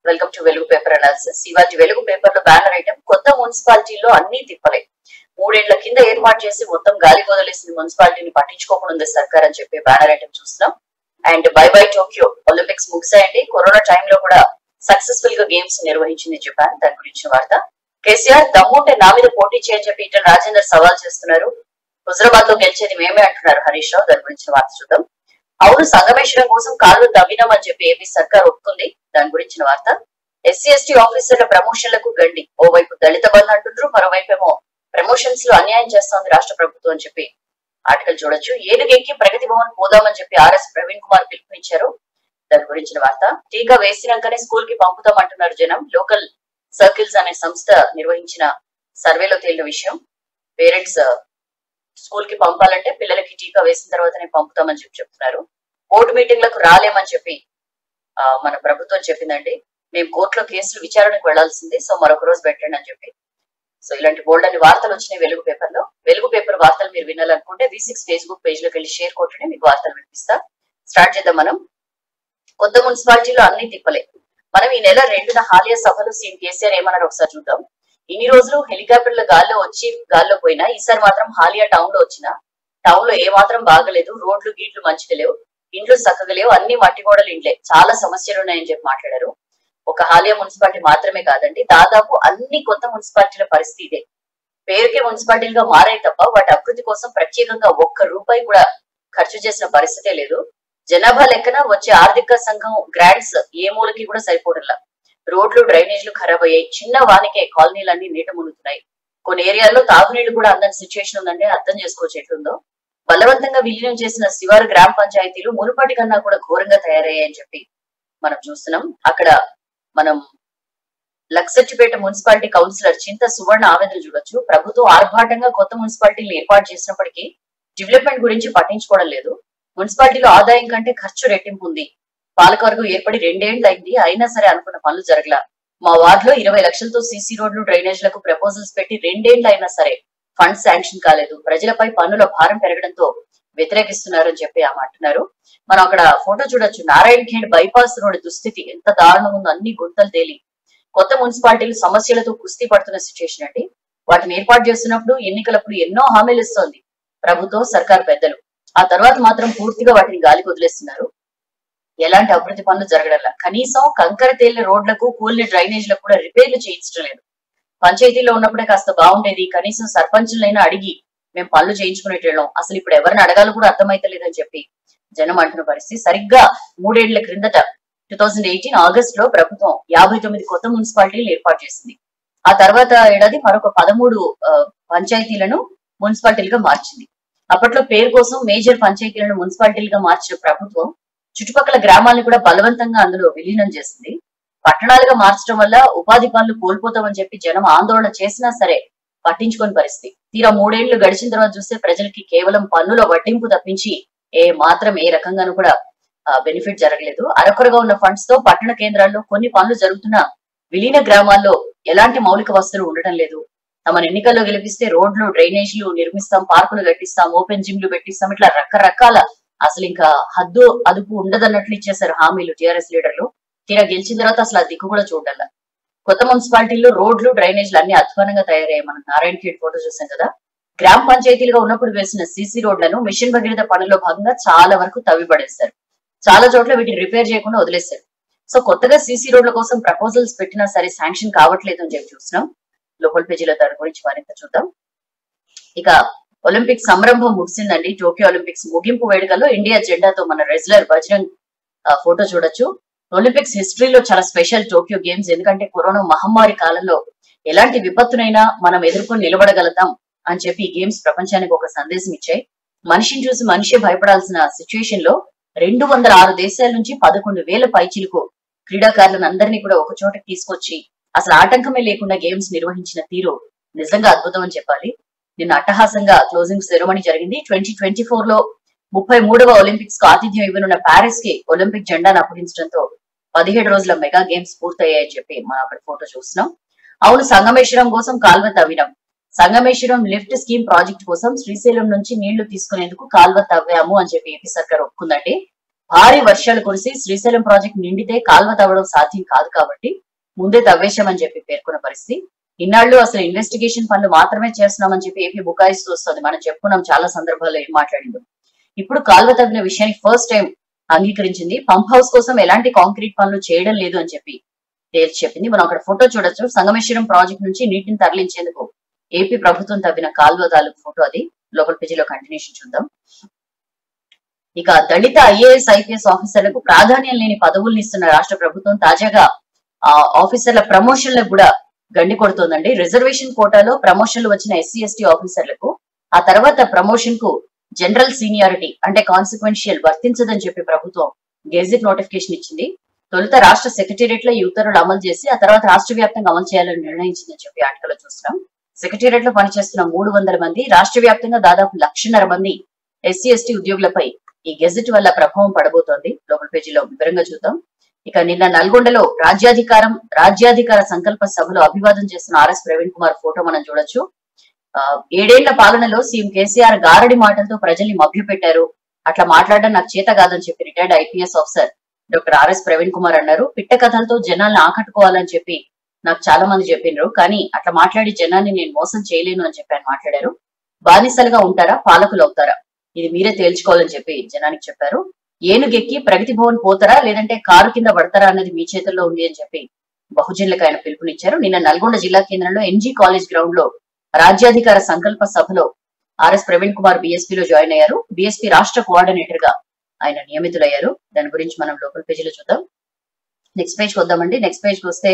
welcome to Velugu paper analysis ఇవాటి Velugu paper లో banner item కొత్త మున్సిపాలిటీలో అన్ని తిప్పలే మూడేళ్ల కింద ఏర్పాటు చేసి మొత్తం గాలి వదిలేసిన మున్సిపాలిటీని పట్టించుకోకుండా ఉంది సర్కార్ అని చెప్పి బ్యానర్ ఐటమ్ చూస్తున్నాం and bye bye Tokyo Olympics ముగిసాయండి కరోనా టైంలో కూడా సక్సెస్ఫుల్ గా గేమ్స్ నిర్వహించింది జపాన్ దాని గురించిన వార్త కేసీఆర్ దమ్ముంటే నా మీద పోటీ చేయని చెప్పి ఈటల రాజేందర్ సవాల్ చేస్తున్నారు హుజరాబాద్ లో గెలిచేది మేమే అంటున్నారు హరీష్ రావు దాని గురించిన వార్త చూద్దాం అవును సంగమేశ్వరం కోసం కాళ్ళు తవ్వినామని చెప్పి ఏపీ సర్కార్ ఒప్పుకుంది దాని గురించిన వార్త ఎస్సీ ఎస్టీ ఆఫీసర్ల ప్రమోషన్లకు గండి ఓవైపు దళిత బంధు అంటుండ్రు మరోవైపు ఏమో ప్రమోషన్స్ లో అన్యాయం చేస్తోంది రాష్ట్ర ప్రభుత్వం అని చెప్పి ఆర్టికల్ చూడొచ్చు ఏనుగెక్కి ప్రగతి భవన్ పోదామని చెప్పి ఆర్ఎస్ ప్రవీణ్ కుమార్ పిలుపునిచ్చారు దాని గురించిన వార్త టీకా వేసినాకనే స్కూల్ కి పంపుతామంటున్నారు జనం లోకల్ సర్కిల్స్ అనే సంస్థ నిర్వహించిన సర్వేలో తేలిన విషయం పేరెంట్స్ స్కూల్ కి పంపాలంటే పిల్లలకి టీకా వేసిన తర్వాతనే పంపుతామని చెప్పి చెప్తున్నారు కోర్టు మీటింగ్లకు రాలేమని చెప్పి ఆ, మన ప్రభుత్వం చెప్పిందండి మేము కోర్టులో కేసులు విచారణకు వెళ్లాల్సింది సో మరొక రోజు పెట్టండి అని చెప్పి సో ఇలాంటి బోల్డ్ అని వార్తలు వచ్చినాయి వెలుగు పేపర్ లో వెలుగు పేపర్ వార్తలు మీరు వినాలనుకుంటే వి సిక్స్ ఫేస్బుక్ పేజ్ లోకి వెళ్ళి షేర్ కొట్టండి మీకు వార్తలు వినిపిస్తా స్టార్ట్ చేద్దాం మనం కొత్త మున్సిపాలిటీలో అన్ని తిప్పలే మనం ఈ నెల రెండున హాలియా సభలో సీఎం కేసీఆర్ ఏమన్నారు ఒకసారి చూద్దాం ఇన్ని రోజులు హెలికాప్టర్ల గాల్లో వచ్చి గాల్లో పోయినా ఈసారి మాత్రం హాలియా టౌన్ లో వచ్చిన టౌన్ లో ఏ మాత్రం బాగలేదు రోడ్లు గీట్లు మంచిగా లేవు ఇండ్లు చక్కగా లేవు అన్ని మట్టి గోడలు ఇండ్లే చాలా సమస్యలు ఉన్నాయని చెప్పి మాట్లాడారు ఒక హాలియా మున్సిపాలిటీ మాత్రమే కాదండి దాదాపు అన్ని కొత్త మున్సిపాలిటీల పరిస్థితి ఇదే పేరుకే మున్సిపాలిటీలుగా మారాయి తప్ప వాటి అభివృద్ధి కోసం ప్రత్యేకంగా ఒక్క రూపాయి కూడా ఖర్చు చేసిన పరిస్థితే లేదు జనాభా లెక్కన వచ్చే ఆర్థిక సంఘం గ్రాంట్స్ ఏ మూలకి కూడా సరిపోవడంలా రోడ్లు డ్రైనేజ్లు ఖరాబ్ అయ్యాయి చిన్న వానికే కాలనీలన్నీ నీట మునుగుతున్నాయి కొన్ని ఏరియాల్లో తాగునీళ్లు కూడా అందని సిచ్యువేషన్ ఉందంటే అర్థం చేసుకోవచ్చు ఎట్లుందో బలవంతంగా విలీనం చేసిన శివారు గ్రామ పంచాయతీలు మునుపటి కన్నా కూడా ఘోరంగా తయారయ్యాయని చెప్పి మనం చూస్తున్నాం అక్కడ మనం లక్సట్టిపేట మున్సిపాలిటీ కౌన్సిలర్ చింత సువర్ణ ఆవేదన చూడొచ్చు ప్రభుత్వం ఆర్భాటంగా కొత్త మున్సిపాలిటీలు ఏర్పాటు చేసినప్పటికీ డెవలప్మెంట్ గురించి పట్టించుకోవడం లేదు మున్సిపాలిటీలో ఆదాయం కంటే ఖర్చు రెట్టింపు ఉంది పాలకవర్గం ఏర్పడి రెండేళ్లు అయింది అయినా సరే అనుకున్న పనులు జరగలా మా వార్డులో ఇరవై లక్షలతో సీసీ రోడ్లు డ్రైనేజ్లకు ప్రపోజల్స్ పెట్టి రెండేళ్లు అయినా సరే ఫండ్స్ శాంక్షన్ కాలేదు ప్రజలపై పన్నుల భారం పెరగడంతో వ్యతిరేకిస్తున్నారని చెప్పి ఆమె అంటున్నారు మనం అక్కడ ఫోటో చూడొచ్చు నారాయణ ఖేడ్ బైపాస్ రోడ్ దుస్థితి ఎంత దారుణంగా ఉందో అన్ని గుంతలు తేలి కొత్త మున్సిపాలిటీలు సమస్యలతో కుస్తీ పడుతున్న సిచ్యువేషన్ అండి వాటిని ఏర్పాటు చేస్తున్నప్పుడు ఎన్నికలప్పుడు ఎన్నో హామీలు ఇస్తోంది ప్రభుత్వం సర్కార్ పెద్దలు ఆ తర్వాత మాత్రం పూర్తిగా వాటిని గాలికి వదిలేస్తున్నారు ఎలాంటి అభివృద్ధి పనులు జరగడంలా కనీసం కంకర తేలిన రోడ్లకు కూలిన డ్రైనేజ్లకు కూడా రిపేర్లు చేయించడం లేదు పంచాయతీలో ఉన్నప్పుడే కాస్త బాగుండేది కనీసం సర్పంచులైనా అడిగి మేము పనులు చేయించుకునేటోళ్ళం అసలు ఇప్పుడు ఎవరిని అడగాలో కూడా అర్థమైతలేదని చెప్పి జనం అంటున్న పరిస్థితి సరిగ్గా మూడేళ్ల క్రిందట టూ థౌజండ్ ఎయిటీన్ ఆగస్ట్ లో ప్రభుత్వం యాభై తొమ్మిది కొత్త మున్సిపాలిటీలు ఏర్పాటు చేసింది ఆ తర్వాత ఏడాది మరొక పదమూడు ఆ, పంచాయతీలను మున్సిపాలిటీలుగా మార్చింది అప్పట్లో పేరు కోసం మేజర్ పంచాయతీలను మున్సిపాలిటీలుగా మార్చిన ప్రభుత్వం చుట్టుపక్కల గ్రామాలను కూడా బలవంతంగా అందులో విలీనం చేసింది పట్టణాలుగా మార్చడం వల్ల ఉపాధి పనులు కోల్పోతామని చెప్పి జనం ఆందోళన చేసినా సరే పట్టించుకోని పరిస్థితి తీరా మూడేళ్లు గడిచిన తర్వాత చూస్తే ప్రజలకి కేవలం పన్నుల వడ్డింపు తప్పించి ఏ మాత్రం ఏ రకంగానూ కూడా బెనిఫిట్ జరగలేదు అరకొరగా ఉన్న ఫండ్స్ తో పట్టణ కేంద్రాల్లో కొన్ని పనులు జరుగుతున్నా విలీన గ్రామాల్లో ఎలాంటి మౌలిక వసతులు ఉండటం లేదు తమను ఎన్నికల్లో గెలిపిస్తే రోడ్లు డ్రైనేజీలు నిర్మిస్తాం పార్కులు కట్టిస్తాం ఓపెన్ జిమ్లు పెట్టిస్తాం ఇట్లా రకరకాల అసలు ఇంకా హద్దు అదుపు ఉండదన్నట్లు ఇచ్చేశారు హామీలు టీఆర్ఎస్ లీడర్లు తీరా గెలిచిన తర్వాత అసలు ఆ దిక్కు కూడా చూడాల కొత్త మున్సిపాలిటీల్లో రోడ్లు డ్రైనేజ్లు అన్ని అధ్వానంగా తయారయ్యాయి మనం నారాయణ ఖేడ్ ఫోటో చూసాం కదా గ్రామ పంచాయతీలుగా ఉన్నప్పుడు వేసిన సీసీ రోడ్లను మిషన్ భగీరథ పనుల్లో భాగంగా చాలా వరకు తవ్విపడేశారు చాలా చోట్ల వీటిని రిపేర్ చేయకుండా వదిలేశారు సో కొత్తగా సీసీ రోడ్ల కోసం ప్రపోజల్స్ పెట్టినా సరే శాంక్షన్ కావట్లేదు అని చెప్పి చూస్తున్నాం లోపల పేజీలో దాని గురించి మరింత చూద్దాం ఇక ఒలింపిక్ సంరంభం ముగిసిందండి టోక్యో ఒలింపిక్స్ ముగింపు వేడుకల్లో ఇండియా జెండాతో మన రెజ్లర్ బజరంగ్ ఆ, ఫోటో చూడొచ్చు ఒలింపిక్స్ హిస్టరీలో చాలా స్పెషల్ టోక్యో గేమ్స్ ఎందుకంటే కరోనా మహమ్మారి కాలంలో ఎలాంటి విపత్తునైనా మనం ఎదుర్కొని నిలబడగలుగుతాం అని చెప్పి ఈ గేమ్స్ ప్రపంచానికి ఒక సందేశం ఇచ్చాయి మనిషిని చూసి మనిషి భయపడాల్సిన సిచ్యుయేషన్ లో రెండు వందల ఆరు దేశాల నుంచి పదకొండు వేల పైచిలకు క్రీడాకారులను అందరినీ కూడా ఒక చోటకి తీసుకొచ్చి అసలు ఆటంకమే లేకుండా గేమ్స్ నిర్వహించిన తీరు నిజంగా అద్భుతం అని చెప్పాలి నిన్న అట్టహాసంగా క్లోజింగ్ సెరమనీ జరిగింది ట్వంటీ ట్వంటీ ఫోర్ లో ముప్పై మూడవ ఒలింపిక్స్ కు ఆతిథ్యం ఇవ్వనున్న ప్యారిస్ కి ఒలింపిక్ జెండాను అప్పగించడంతో పదిహేడు రోజుల మెగా గేమ్స్ పూర్తయ్యాయని చెప్పి మనం అక్కడ ఫోటో చూస్తున్నాం అవును సంగమేశ్వరం కోసం కాల్వ తవ్వినాం సంగమేశ్వరం లిఫ్ట్ స్కీమ్ ప్రాజెక్ట్ కోసం శ్రీశైలం నుంచి నీళ్లు తీసుకునేందుకు కాల్వ తవ్వాము అని చెప్పి ఏపీ సర్కార్ ఒప్పుకుందండి భారీ వర్షాలు కురిసి శ్రీశైలం ప్రాజెక్ట్ నిండితే కాల్వ తవ్వడం సాధ్యం కాదు కాబట్టి ముందే తవ్వేశామని చెప్పి పేర్కొన్న పరిస్థితి ఇన్నాళ్ళు అసలు ఇన్వెస్టిగేషన్ పనులు మాత్రమే చేస్తున్నామని చెప్పి ఏపీ బుకాయిస్తూ వస్తుంది మనం చెప్పుకున్నాం చాలా సందర్భాల్లో ఏం మాట్లాడిందో ఇప్పుడు కాల్వ తవ్విన విషయాన్ని ఫస్ట్ టైం అంగీకరించింది పంప్ హౌస్ కోసం ఎలాంటి కాంక్రీట్ పనులు చేయడం లేదు అని చెప్పి తేల్చి చెప్పింది మనం అక్కడ ఫోటో చూడొచ్చు సంగమేశ్వరం ప్రాజెక్ట్ నుంచి నీటిని తరలించేందుకు ఏపీ ప్రభుత్వం తవ్విన కాల్వ తాలూకు ఫోటో అది లోకల్ పేజీలో కంటిన్యూషన్ చూద్దాం ఇక దళిత ఐఏఎస్ ఐపీఎస్ ఆఫీసర్లకు ప్రాధాన్యం లేని పదవుల్ని ఇస్తున్న రాష్ట్ర ప్రభుత్వం తాజాగా ఆ ఆఫీసర్ల ప్రమోషన్లకు కూడా గండి కొడుతోందండి రిజర్వేషన్ కోటాలో ప్రమోషన్లు వచ్చిన ఎస్సీ ఎస్టీ ఆఫీసర్లకు ఆ తర్వాత ప్రమోషన్ కు జనరల్ సీనియారిటీ అంటే కాన్సిక్వెన్షియల్ వర్తించదని చెప్పి ప్రభుత్వం గెజిట్ నోటిఫికేషన్ ఇచ్చింది తొలుత రాష్ట్ర సెక్రటేరియట్ లో ఈ ఉత్తర్వులు అమలు చేసి ఆ తర్వాత రాష్ట్ర వ్యాప్తంగా అమలు చేయాలని నిర్ణయించిందని చెప్పి ఆర్టికల్ చూస్తున్నాం సెక్రటేరియట్ లో పనిచేస్తున్న మూడు వందల మంది రాష్ట్ర వ్యాప్తంగా దాదాపు లక్షన్నర మంది ఎస్సీ ఎస్టీ ఉద్యోగులపై ఈ గెజిట్ వల్ల ప్రభావం పడబోతోంది లోకల్ పేజీలో వివరంగా చూద్దాం ఇక నిన్న నల్గొండలో రాజ్యాధికారం రాజ్యాధికార సంకల్ప సభలో అభివాదం చేస్తున్న ఆర్ఎస్ ప్రవీణ్ కుమార్ ఫోటో మనం చూడొచ్చు ఆ, ఏడేళ్ల పాలనలో సీఎం కేసీఆర్ గారడి మాటలతో ప్రజల్ని మభ్యపెట్టారు అట్లా మాట్లాడడం నాకు చేత కాదని చెప్పి retired IPS officer doctor R S Praveen Kumar అన్నారు పిట్ట కథలతో జనాల్ని ఆకట్టుకోవాలని చెప్పి నాకు చాలా మంది చెప్పిండ్రు కానీ అట్లా మాట్లాడి జనాన్ని నేను మోసం చేయలేను అని చెప్పి ఆయన మాట్లాడారు బానిసలుగా ఉంటారా పాలకులు అవుతారా ఇది మీరే తేల్చుకోవాలని చెప్పి జనానికి చెప్పారు ఏనుగెక్కి ప్రగతి భవన్ పోతారా లేదంటే కారు కింద పడతారా అన్నది మీ చేతుల్లో ఉంది అని చెప్పి బహుజనులకు ఆయన పిలుపునిచ్చారు నిన్న నల్గొండ జిల్లా కేంద్రంలో ఎన్జీ కాలేజ్ గ్రౌండ్ లో రాజ్యాధికార సంకల్ప సభలో ఆర్ఎస్ ప్రవీణ్ కుమార్ బీఎస్పీ లో జాయిన్ అయ్యారు బీఎస్పీ రాష్ట్ర కోఆర్డినేటర్ గా ఆయన నియమితులయ్యారు దాని గురించి మనం లోకల్ పేజీలో చూద్దాం నెక్స్ట్ పేజ్ వద్దామండి నెక్స్ట్ పేజ్ వస్తే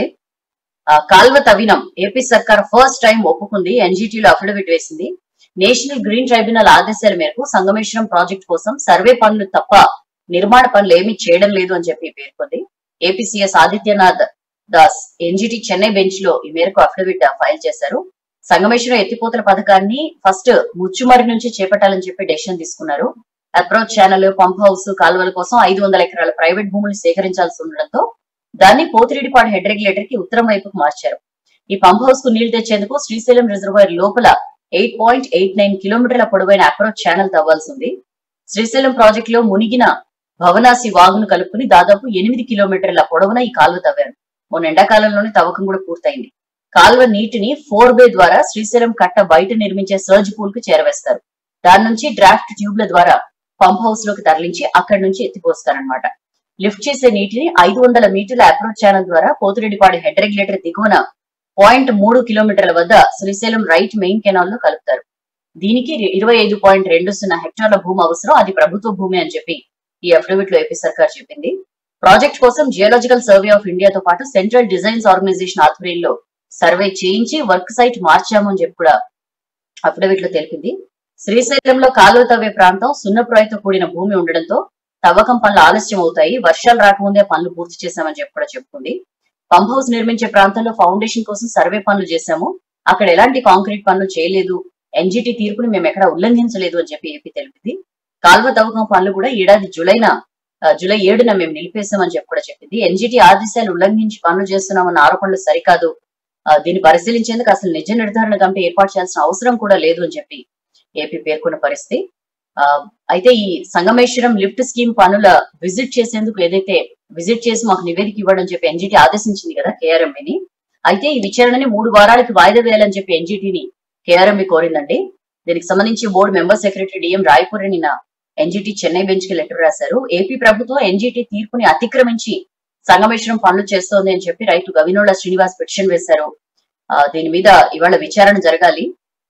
ఆ, కాల్వ తవ్వినం ఏపీ సర్కార్ ఫస్ట్ టైం ఒప్పుకుంది ఎన్జీటీలో అఫిడవిట్ వేసింది నేషనల్ గ్రీన్ ట్రైబ్యునల్ ఆదేశాల మేరకు సంగమేశ్వరం ప్రాజెక్ట్ కోసం సర్వే పనులు తప్ప నిర్మాణ పనులు ఏమీ చేయడం లేదు అని చెప్పి పేర్కొంది AP CS Adityanath Das NGT Chennai bench లో ఈ మేరకు అఫిడవిట్ ఫైల్ చేశారు సంగమేశ్వరం ఎత్తిపోతల పథకాన్ని ఫస్ట్ ముచ్చుమరి నుంచి చేపట్టాలని చెప్పి డెసిషన్ తీసుకున్నారు అప్రోచ్ ఛానల్ పంప్ హౌస్ కాలువల కోసం ఐదు వందల ఎకరాల ప్రైవేట్ భూములు సేకరించాల్సి ఉండడంతో దాన్ని పోతిరెడ్డిపాడు హెడ్ రెగ్యులేటర్ కి ఉత్తరం వైపుకు మార్చారు ఈ పంప్ హౌస్ కు నీళ్లు తెచ్చేందుకు శ్రీశైలం రిజర్వాయర్ లోపల ఎయిట్ పాయింట్ ఎయిట్ నైన్ కిలోమీటర్ల పొడవైన అప్రోచ్ ఛానల్ తవ్వాల్సి ఉంది శ్రీశైలం ప్రాజెక్ట్ లో మునిగిన భవనాసి వాగును కలుపుకుని దాదాపు ఎనిమిది కిలోమీటర్ల పొడవున ఈ కాలువ తవ్వారు మొన్న ఎండాకాలంలోనే తవ్వకం కూడా పూర్తయింది కాలువ నీటిని ఫోర్ బే ద్వారా శ్రీశైలం కట్ట బయట నిర్మించే సర్జ్ పూల్ కు చేరవేస్తారు దాని నుంచి డ్రాఫ్ట్ ట్యూబ్ల ద్వారా పంప్ హౌస్ లోకి తరలించి అక్కడి నుంచి ఎత్తిపోస్తారనమాట లిఫ్ట్ చేసే నీటిని ఐదు వందల మీటర్ల అప్రోచ్ ఛానల్ ద్వారా పోతిరెడ్డిపాడు హెడ్ రెగ్యులేటర్ దిగువన పాయింట్ మూడు కిలోమీటర్ల వద్ద శ్రీశైలం రైట్ మెయిన్ కెనాల్ లో కలుపుతారు దీనికి ఇరవై ఐదు పాయింట్ రెండు సున్నా హెక్టార్ల భూమి అవసరం అది ప్రభుత్వ భూమి అని చెప్పి ఈ అఫిడవిట్ లో ఏపీ సర్కార్ చెప్పింది ప్రాజెక్ట్ కోసం జియోలాజికల్ సర్వే ఆఫ్ ఇండియాతో పాటు సెంట్రల్ డిజైన్స్ ఆర్గనైజేషన్ ఆధ్వర్యంలో సర్వే చేయించి వర్క్ సైట్ మార్చాము అని చెప్పి కూడా అఫిడవిట్ లో తెలిపింది శ్రీశైలంలో కాలువ తవ్వే ప్రాంతం సున్నప్రాయతో కూడిన భూమి ఉండడంతో తవ్వకం పనులు ఆలస్యం అవుతాయి వర్షాలు రాకముందే పనులు పూర్తి చేశామని చెప్పి కూడా చెప్పుకుంది పంప్ హౌస్ నిర్మించే ప్రాంతంలో ఫౌండేషన్ కోసం సర్వే పనులు చేశాము అక్కడ ఎలాంటి కాంక్రీట్ పనులు చేయలేదు ఎన్జిటి తీర్పుని మేము ఎక్కడ ఉల్లంఘించలేదు అని చెప్పి ఏపీ తెలిపింది కాల్వ తవ్వకం పనులు కూడా ఈ ఏడాది జులైన ఆ, జూలై ఏడున మేము నిలిపేశామని చెప్పి కూడా చెప్పింది ఎన్జిటి ఆదేశాలు ఉల్లంఘించి పనులు చేస్తున్నామన్న ఆరోపణలు సరికాదు ఆ, దీన్ని పరిశీలించేందుకు అసలు నిజ నిర్ధారణ కమిటీ ఏర్పాటు చేయాల్సిన అవసరం కూడా లేదు అని చెప్పి ఏపీ పేర్కొన్న పరిస్థితి ఆ, అయితే ఈ సంగమేశ్వరం లిఫ్ట్ స్కీమ్ పనుల విజిట్ చేసేందుకు ఏదైతే విజిట్ చేసి మాకు నివేదిక ఇవ్వడం చెప్పి ఎన్జిటి ఆదేశించింది కదా కేఆర్ఎంని అయితే ఈ విచారణని మూడు వారాలకి వాయిదా వేయాలని చెప్పి ఎన్జిటిని కేఆర్ఎంబి కోరిందండి దీనికి సంబంధించి board member secretary D M Rayapuri నిన్న ఎన్జిటి చెన్నై బెంచ్ కి లెటర్ రాశారు ఏపీ ప్రభుత్వం ఎన్జిటి తీర్పుని అతిక్రమించి సంగమేశ్వరం పనులు చేస్తోంది అని చెప్పి రైతు గవినోళ్ల శ్రీనివాస్ పిటిషన్ వేశారు ఆ, దీని మీద ఇవాళ విచారణ జరగాలి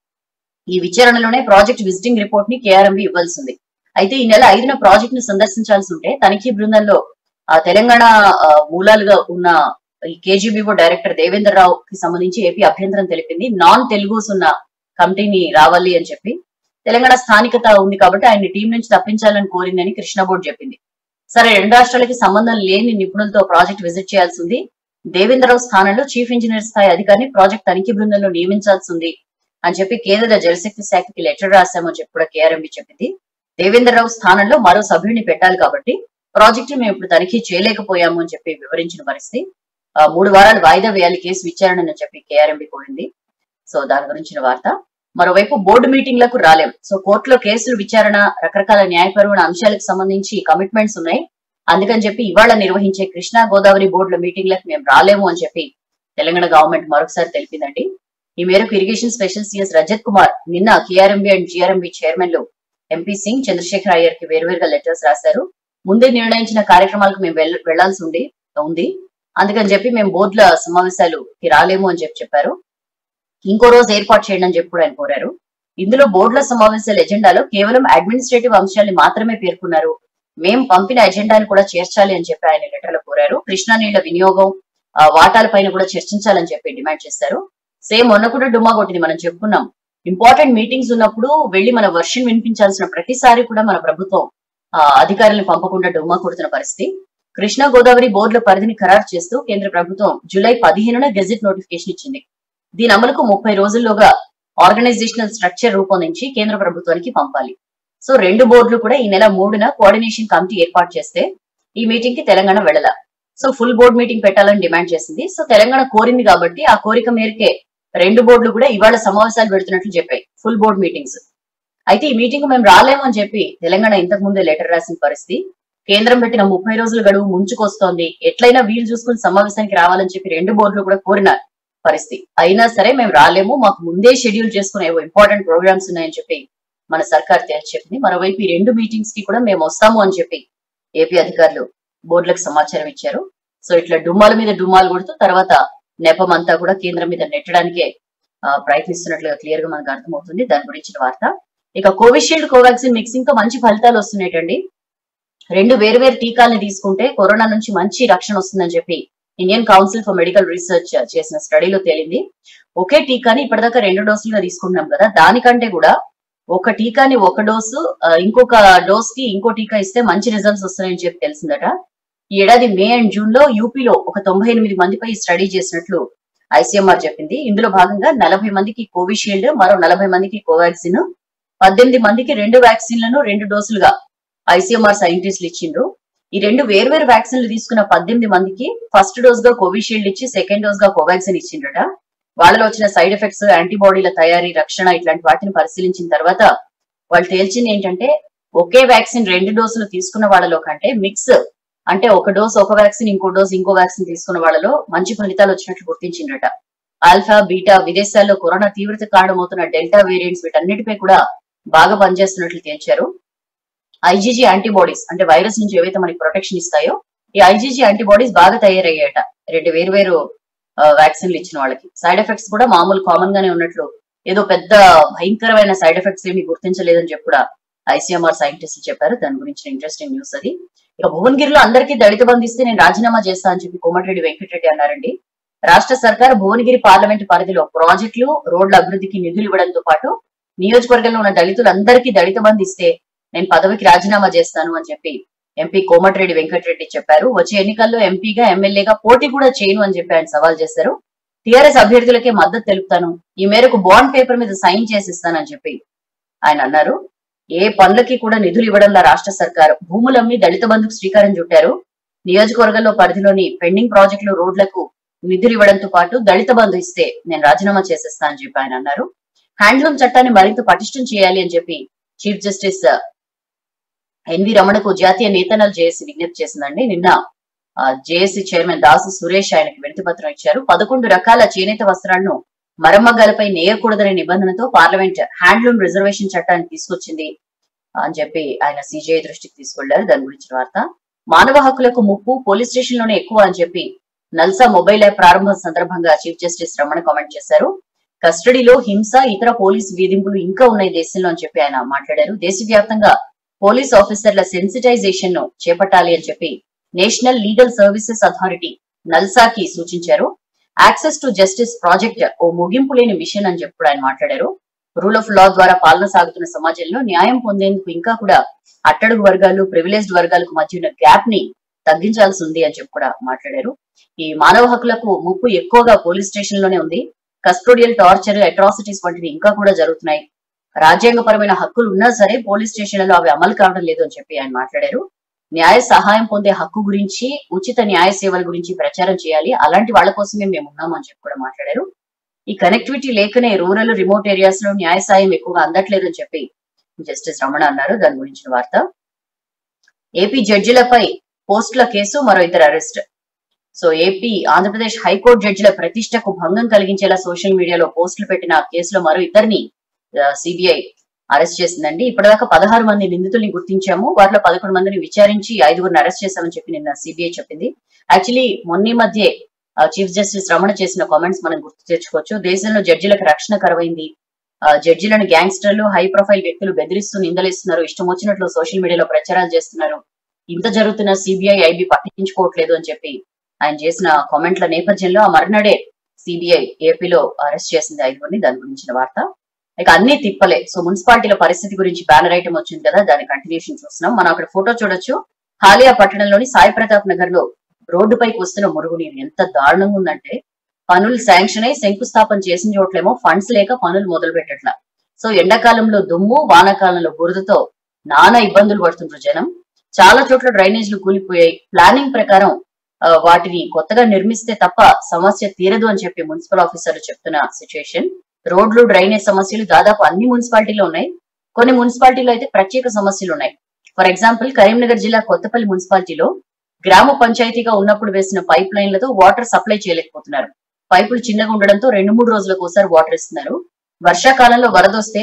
ఈ విచారణలోనే ప్రాజెక్ట్ విజిటింగ్ రిపోర్ట్ ని కేఆర్ఎంబి ఇవ్వాల్సింది అయితే ఈ నెల ఐదున ప్రాజెక్ట్ ను సందర్శించాల్సి ఉంటే తనిఖీ బృందంలో ఆ, తెలంగాణ ఆ, మూలాలుగా ఉన్న ఈ కేజీబీఓ డైరెక్టర్ దేవేందర్ రావు కి సంబంధించి ఏపీ అభ్యంతరం తెలిపింది నాన్ తెలుగుస్ ఉన్న కమిటీని రావాలి అని చెప్పి తెలంగాణ స్థానికత ఉంది కాబట్టి ఆయన టీం నుంచి తప్పించాలని కోరిందని కృష్ణ బోర్డు చెప్పింది సరే రెండు రాష్ట్రాలకి సంబంధం లేని నిపుణులతో ప్రాజెక్ట్ విజిట్ చేయాల్సి ఉంది దేవేంద్రరావు స్థానంలో చీఫ్ ఇంజనీర్ స్థాయి అధికారిని ప్రాజెక్ట్ తనిఖీ బృందంలో నియమించాల్సి ఉంది అని చెప్పి కేంద్ర జలశక్తి శాఖకి లెటర్ రాశామని చెప్పి కూడా కేఆర్ఎంబి చెప్పింది దేవేంద్రరావు స్థానంలో మరో సభ్యుడిని పెట్టాలి కాబట్టి ప్రాజెక్ట్ మేము ఇప్పుడు తనిఖీ చేయలేకపోయాము అని చెప్పి వివరించిన పరిస్థితి ఆ, మూడు వారాలు వాయిదా వేయాలి కేసు విచారణని చెప్పి కేఆర్ఎంబి కోరింది సో దాని గురించిన వార్త మరోవైపు బోర్డు మీటింగ్లకు రాలేం సో కోర్టులో కేసులు విచారణ రకరకాల న్యాయపరమైన అంశాలకు సంబంధించి కమిట్మెంట్స్ ఉన్నాయి అందుకని చెప్పి ఇవాళ నిర్వహించే కృష్ణా గోదావరి బోర్డుల మీటింగ్లకు మేము రాలేము అని చెప్పి తెలంగాణ గవర్నమెంట్ మరొకసారి తెలిపిందండి ఈ మేరకు irrigation special CS Rajat Kumar నిన్న కేఆర్ఎంబి అండ్ జిఆర్ఎంబి చైర్మన్లు ఎంపీ సింగ్ చంద్రశేఖర్ అయ్యర్ కి వేరువేరుగా లెటర్స్ రాశారు ముందే నిర్ణయించిన కార్యక్రమాలకు మేము వెళ్- వెళ్లాల్సి ఉండి ఉంది అందుకని చెప్పి మేము బోర్డుల సమావేశాలుకి రాలేము అని చెప్పి చెప్పారు ఇంకో రోజు ఏర్పాటు చేయండి అని చెప్పి కూడా ఆయన కోరారు ఇందులో బోర్డుల సమావేశాల ఎజెండాలో కేవలం అడ్మినిస్ట్రేటివ్ అంశాల్ని మాత్రమే పేర్కొన్నారు మేం పంపిన ఎజెండాను కూడా చేర్చాలి అని చెప్పి ఆయన లెటర్లో కోరారు కృష్ణా నీళ్ల వినియోగం ఆ, వాటాల పైన కూడా చర్చించాలని చెప్పి డిమాండ్ చేశారు సేమ్ మొన్న కూడా డుమ్మా కొట్టింది మనం చెప్పుకున్నాం ఇంపార్టెంట్ మీటింగ్స్ ఉన్నప్పుడు వెళ్లి మన వర్షన్ వినిపించాల్సిన ప్రతిసారి కూడా మన ప్రభుత్వం ఆ, అధికారులను పంపకుండా డుమ్మా కొడుతున్న పరిస్థితి కృష్ణా గోదావరి బోర్డుల పరిధిని ఖరారు చేస్తూ కేంద్ర ప్రభుత్వం జూలై పదిహేనున గెజిట్ నోటిఫికేషన్ ఇచ్చింది దీని అమలుకు ముప్పై రోజుల్లోగా ఆర్గనైజేషనల్ స్ట్రక్చర్ రూపొందించి కేంద్ర ప్రభుత్వానికి పంపాలి సో రెండు బోర్డులు కూడా ఈ నెల మూడున కోఆర్డినేషన్ కమిటీ ఏర్పాటు చేస్తే ఈ మీటింగ్ కి తెలంగాణ వెళ్ళాల సో ఫుల్ బోర్డ్ మీటింగ్ పెట్టాలని డిమాండ్ చేసింది సో తెలంగాణ కోరింది కాబట్టి ఆ కోరిక మేరకే రెండు బోర్డులు కూడా ఇవాళ సమావేశాలు పెడుతున్నట్లు చెప్పాయి ఫుల్ బోర్డ్ మీటింగ్స్ అయితే ఈ మీటింగ్ మేము రాలేము అని చెప్పి తెలంగాణ ఇంతకు ముందే లెటర్ రాసిన పరిస్థితి కేంద్రం పెట్టిన ముప్పై రోజుల గడువు ముంచుకొస్తోంది ఎట్లయినా వీలు చూసుకుని సమావేశానికి రావాలని చెప్పి రెండు బోర్డులు కూడా కోరిన పరిస్థితి అయినా సరే మేము రాలేము మాకు ముందే షెడ్యూల్ చేసుకునే ఇంపార్టెంట్ ప్రోగ్రామ్స్ ఉన్నాయని చెప్పి మన సర్కార్ తేల్చి చెప్పింది మరోవైపు ఈ రెండు మీటింగ్స్ కి కూడా మేము వస్తాము అని చెప్పి ఏపీ అధికారులు బోర్డులకు సమాచారం ఇచ్చారు సో ఇట్లా డుమ్మాల మీద డుమ్మాలు కొడుతూ తర్వాత నెపం అంతా కూడా కేంద్రం మీద నెట్టడానికే ఆ, ప్రయత్నిస్తున్నట్లుగా క్లియర్ గా మనకు అర్థమవుతుంది దాని గురించిన వార్త ఇక కోవిషీల్డ్ కోవాక్సిన్ మిక్సింగ్ తో మంచి ఫలితాలు వస్తున్నాయటండి రెండు వేరు వేరు టీకాల్ని తీసుకుంటే కరోనా నుంచి మంచి రక్షణ వస్తుందని చెప్పి Indian council for medical research చేసిన స్టడీలో తేలింది ఒకే టీకాని ఇప్పటిదాకా రెండు డోసులుగా తీసుకుంటున్నాం కదా దానికంటే కూడా ఒక టీకాని ఒక డోసు ఆ, ఇంకొక డోస్ కి ఇంకో టీకా ఇస్తే మంచి రిజల్ట్స్ వస్తాయని చెప్పి తెలిసిందట ఈ ఏడాది మే అండ్ జూన్ లో యూపీలో ఒక తొంభై ఎనిమిది మందిపై స్టడీ చేసినట్లు ఐసీఎంఆర్ చెప్పింది ఇందులో భాగంగా నలభై మందికి కోవిషీల్డ్ మరో నలభై మందికి కోవాక్సిన్ పద్దెనిమిది మందికి రెండు వ్యాక్సిన్లను రెండు డోసులుగా ఐసీఎంఆర్ సైంటిస్టులు ఇచ్చిండ్రు ఈ రెండు వేర్వేరు వ్యాక్సిన్లు తీసుకున్న పద్దెనిమిది మందికి ఫస్ట్ డోస్ గా కోవిషీల్డ్ ఇచ్చి సెకండ్ డోస్ గా కోవాక్సిన్ ఇచ్చిండ్రట వాళ్ళలో వచ్చిన సైడ్ ఎఫెక్ట్స్ యాంటీబాడీల తయారీ రక్షణ ఇట్లాంటి వాటిని పరిశీలించిన తర్వాత వాళ్ళు తేల్చింది ఏంటంటే ఒకే వ్యాక్సిన్ రెండు డోసులు తీసుకున్న వాళ్ళలో కంటే మిక్స్ అంటే ఒక డోస్ ఒక వ్యాక్సిన్ ఇంకో డోస్ ఇంకో వ్యాక్సిన్ తీసుకున్న వాళ్ళలో మంచి ఫలితాలు వచ్చినట్లు గుర్తించిండ్రట ఆల్ఫా బీటా విదేశాల్లో కరోనా తీవ్రత కారణమవుతున్న డెల్టా వేరియంట్స్ వీటన్నిటిపై కూడా బాగా పనిచేస్తున్నట్లు తేల్చారు ఐజీజీ యాంటీబాడీస్ అంటే వైరస్ నుంచి ఏవైతే మనకి ప్రొటెక్షన్ ఇస్తాయో ఈ ఐజీజీ యాంటీబాడీస్ బాగా తయారయ్యాయట రెండు వేరు వేరు వ్యాక్సిన్లు ఇచ్చిన వాళ్ళకి సైడ్ ఎఫెక్ట్స్ కూడా మామూలు కామన్ గానే ఉన్నట్లు ఏదో పెద్ద భయంకరమైన సైడ్ ఎఫెక్ట్స్ ఏమి గుర్తించలేదని చెప్పి కూడా ఐసీఎంఆర్ సైంటిస్టులు చెప్పారు దాని గురించిన ఇంట్రెస్టింగ్ న్యూస్ అది ఇక భువనగిరిలో అందరికీ దళిత బంధు ఇస్తే నేను రాజీనామా చేస్తా అని చెప్పి కోమటిరెడ్డి వెంకటరెడ్డి అన్నారండి రాష్ట్ర సర్కార్ భువనగిరి పార్లమెంట్ పరిధిలో ప్రాజెక్టులు రోడ్ల అభివృద్ధికి నిధులు ఇవ్వడంతో పాటు నియోజకవర్గంలో ఉన్న దళితులందరికీ దళిత బంధు ఇస్తే నేను పదవికి రాజీనామా చేస్తాను అని చెప్పి ఎంపీ కోమటిరెడ్డి వెంకటరెడ్డి చెప్పారు వచ్చే ఎన్నికల్లో ఎంపీగా ఎమ్మెల్యేగా పోటీ కూడా చేయను అని చెప్పి ఆయన సవాల్ చేశారు టీఆర్ఎస్ అభ్యర్థులకే మద్దతు తెలుపుతాను ఈ మేరకు బాండ్ పేపర్ మీద సైన్ చేసిస్తానని చెప్పి ఆయన అన్నారు ఏ పనులకి కూడా నిధులు ఇవ్వడంలో రాష్ట్ర సర్కార్ భూములమ్మి దళిత బంధుకు శ్రీకారం చుట్టారు నియోజకవర్గంలో పరిధిలోని పెండింగ్ ప్రాజెక్టులు రోడ్లకు నిధులు ఇవ్వడంతో పాటు దళిత బంధు ఇస్తే నేను రాజీనామా చేసేస్తా అని చెప్పి ఆయన అన్నారు హ్యాండ్లూమ్ చట్టాన్ని మరింత పటిష్టం చేయాలి అని చెప్పి చీఫ్ జస్టిస్ ఎన్వి రమణకు జాతీయ నేతన్నలు జేఏసీ విజ్ఞప్తి చేసిందండి నిన్న జేఏసీ చైర్మన్ దాసు సురేష్ ఆయనకు వినతి పత్రం ఇచ్చారు పదకొండు రకాల చేనేత వస్త్రాలను మరమ్మగాలపై నేయకూడదనే నిబంధనతో పార్లమెంట్ హ్యాండ్లూమ్ రిజర్వేషన్ చట్టాన్ని తీసుకొచ్చింది అని చెప్పి ఆయన సిజేఐ దృష్టికి తీసుకెళ్లారు దాని గురించిన వార్త మానవ హక్కులకు ముప్పు పోలీస్ స్టేషన్ లోనే ఎక్కువ అని చెప్పి నల్సా మొబైల్ యాప్ ప్రారంభం సందర్భంగా చీఫ్ జస్టిస్ రమణ కామెంట్ చేశారు కస్టడీలో హింస ఇతర పోలీస్ వేధింపులు ఇంకా ఉన్నాయి దేశంలో అని చెప్పి ఆయన మాట్లాడారు దేశవ్యాప్తంగా పోలీస్ ఆఫీసర్ల సెన్సిటైజేషన్ ను చేపట్టాలి అని చెప్పి నేషనల్ లీగల్ సర్వీసెస్ అథారిటీ నల్సాకి సూచించారు యాక్సెస్ టు జస్టిస్ ప్రాజెక్ట్ ఓ ముగింపు లేని మిషన్ అని చెప్పి కూడా ఆయన మాట్లాడారు రూల్ ఆఫ్ లా ద్వారా పాలన సాగుతున్న సమాజంలో న్యాయం పొందేందుకు ఇంకా కూడా అట్టడుగు వర్గాలు ప్రివిలేజ్డ్ వర్గాలకు మధ్య ఉన్న గ్యాప్ ని తగ్గించాల్సి ఉంది అని చెప్పి కూడా మాట్లాడారు ఈ మానవ హక్కులకు ముప్పు ఎక్కువగా పోలీస్ స్టేషన్ లోనే ఉంది కస్టోడియల్ టార్చర్ అట్రాసిటీస్ వంటివి ఇంకా కూడా జరుగుతున్నాయి రాజ్యాంగపరమైన హక్కులు ఉన్నా సరే పోలీస్ స్టేషన్లలో అవి అమలు కావడం లేదు అని చెప్పి ఆయన మాట్లాడారు న్యాయ సహాయం పొందే హక్కు గురించి ఉచిత న్యాయ సేవల గురించి ప్రచారం చేయాలి అలాంటి వాళ్ళ కోసమే మేము ఉన్నాము అని చెప్పి కూడా మాట్లాడారు ఈ కనెక్టివిటీ లేకనే రూరల్ రిమోట్ ఏరియాస్ లో న్యాయ సాయం ఎక్కువగా అందట్లేదు అని చెప్పి జస్టిస్ రమణ అన్నారు దాని గురించిన వార్త ఏపీ జడ్జిలపై పోస్టుల కేసు మరో ఇద్దరు arrest so AP Andhra Pradesh high court జడ్జిల ప్రతిష్టకు భంగం కలిగించేలా సోషల్ మీడియాలో పోస్టులు పెట్టిన కేసులో మరో ఇద్దరిని సిబిఐ అరెస్ట్ చేసిందండి ఇప్పటిదాకా పదహారు మంది నిందితుల్ని గుర్తించాము వాటిలో పదకొండు మందిని విచారించి ఐదుగురిని అరెస్ట్ చేశామని చెప్పి నిన్న సిబిఐ చెప్పింది యాక్చువల్లీ మొన్న ఈ మధ్యే చీఫ్ జస్టిస్ రమణ చేసిన కామెంట్స్ మనం గుర్తు తెచ్చుకోవచ్చు దేశంలో జడ్జిలకు రక్షణ కరువైంది ఆ, జడ్జిలను గ్యాంగ్స్టర్లు హై ప్రొఫైల్ వ్యక్తులు బెదిరిస్తూ నిందలేస్తున్నారు ఇష్టం వచ్చినట్లు సోషల్ మీడియాలో ప్రచారాలు చేస్తున్నారు ఇంత జరుగుతున్న సిబిఐ ఐబీ పట్టించుకోవట్లేదు అని చెప్పి ఆయన చేసిన కామెంట్ల నేపథ్యంలో ఆ మరునాడే సిబిఐ ఏపీలో అరెస్ట్ చేసింది ఐదుగురిని దాని గురించిన వార్త ఇక అన్ని తిప్పలే సో మున్సిపాలిటీల పరిస్థితి గురించి బ్యానర్ ఐటమ్ వచ్చింది కదా దాని కంటిన్యూషన్ చూస్తున్నాం మనం అక్కడ ఫోటో చూడొచ్చు హాలియా పట్టణంలోని సాయి ప్రతాప్ నగర్ లో రోడ్డుపైకి వస్తున్న మురుగునీరు ఎంత దారుణంగా ఉందంటే పనులు శాంక్షన్ అయి శంకుస్థాపన చేసిన చోట్లేమో ఫండ్స్ లేక పనులు మొదలు పెట్టట్లా సో ఎండాకాలంలో దుమ్ము వానాకాలంలో బురదతో నానా ఇబ్బందులు పడుతుంటారు జనం చాలా చోట్ల డ్రైనేజీలు కూలిపోయాయి ప్లానింగ్ ప్రకారం ఆ, వాటిని కొత్తగా నిర్మిస్తే తప్ప సమస్య తీరదు అని చెప్పి మున్సిపల్ ఆఫీసర్లు చెప్తున్న సిచ్యుయేషన్ రోడ్లు డ్రైనేజ్ సమస్యలు దాదాపు అన్ని మున్సిపాలిటీలో ఉన్నాయి కొన్ని మున్సిపాలిటీలో అయితే ప్రత్యేక సమస్యలు ఉన్నాయి ఫర్ ఎగ్జాంపుల్ కరీంనగర్ జిల్లా కొత్తపల్లి మున్సిపాలిటీలో గ్రామ పంచాయతీగా ఉన్నప్పుడు వేసిన పైప్ లైన్లతో వాటర్ సప్లై చేయలేకపోతున్నారు పైపులు చిన్నగా ఉండడంతో రెండు మూడు రోజులకు ఒకసారి వాటర్ ఇస్తున్నారు వర్షాకాలంలో వరద వస్తే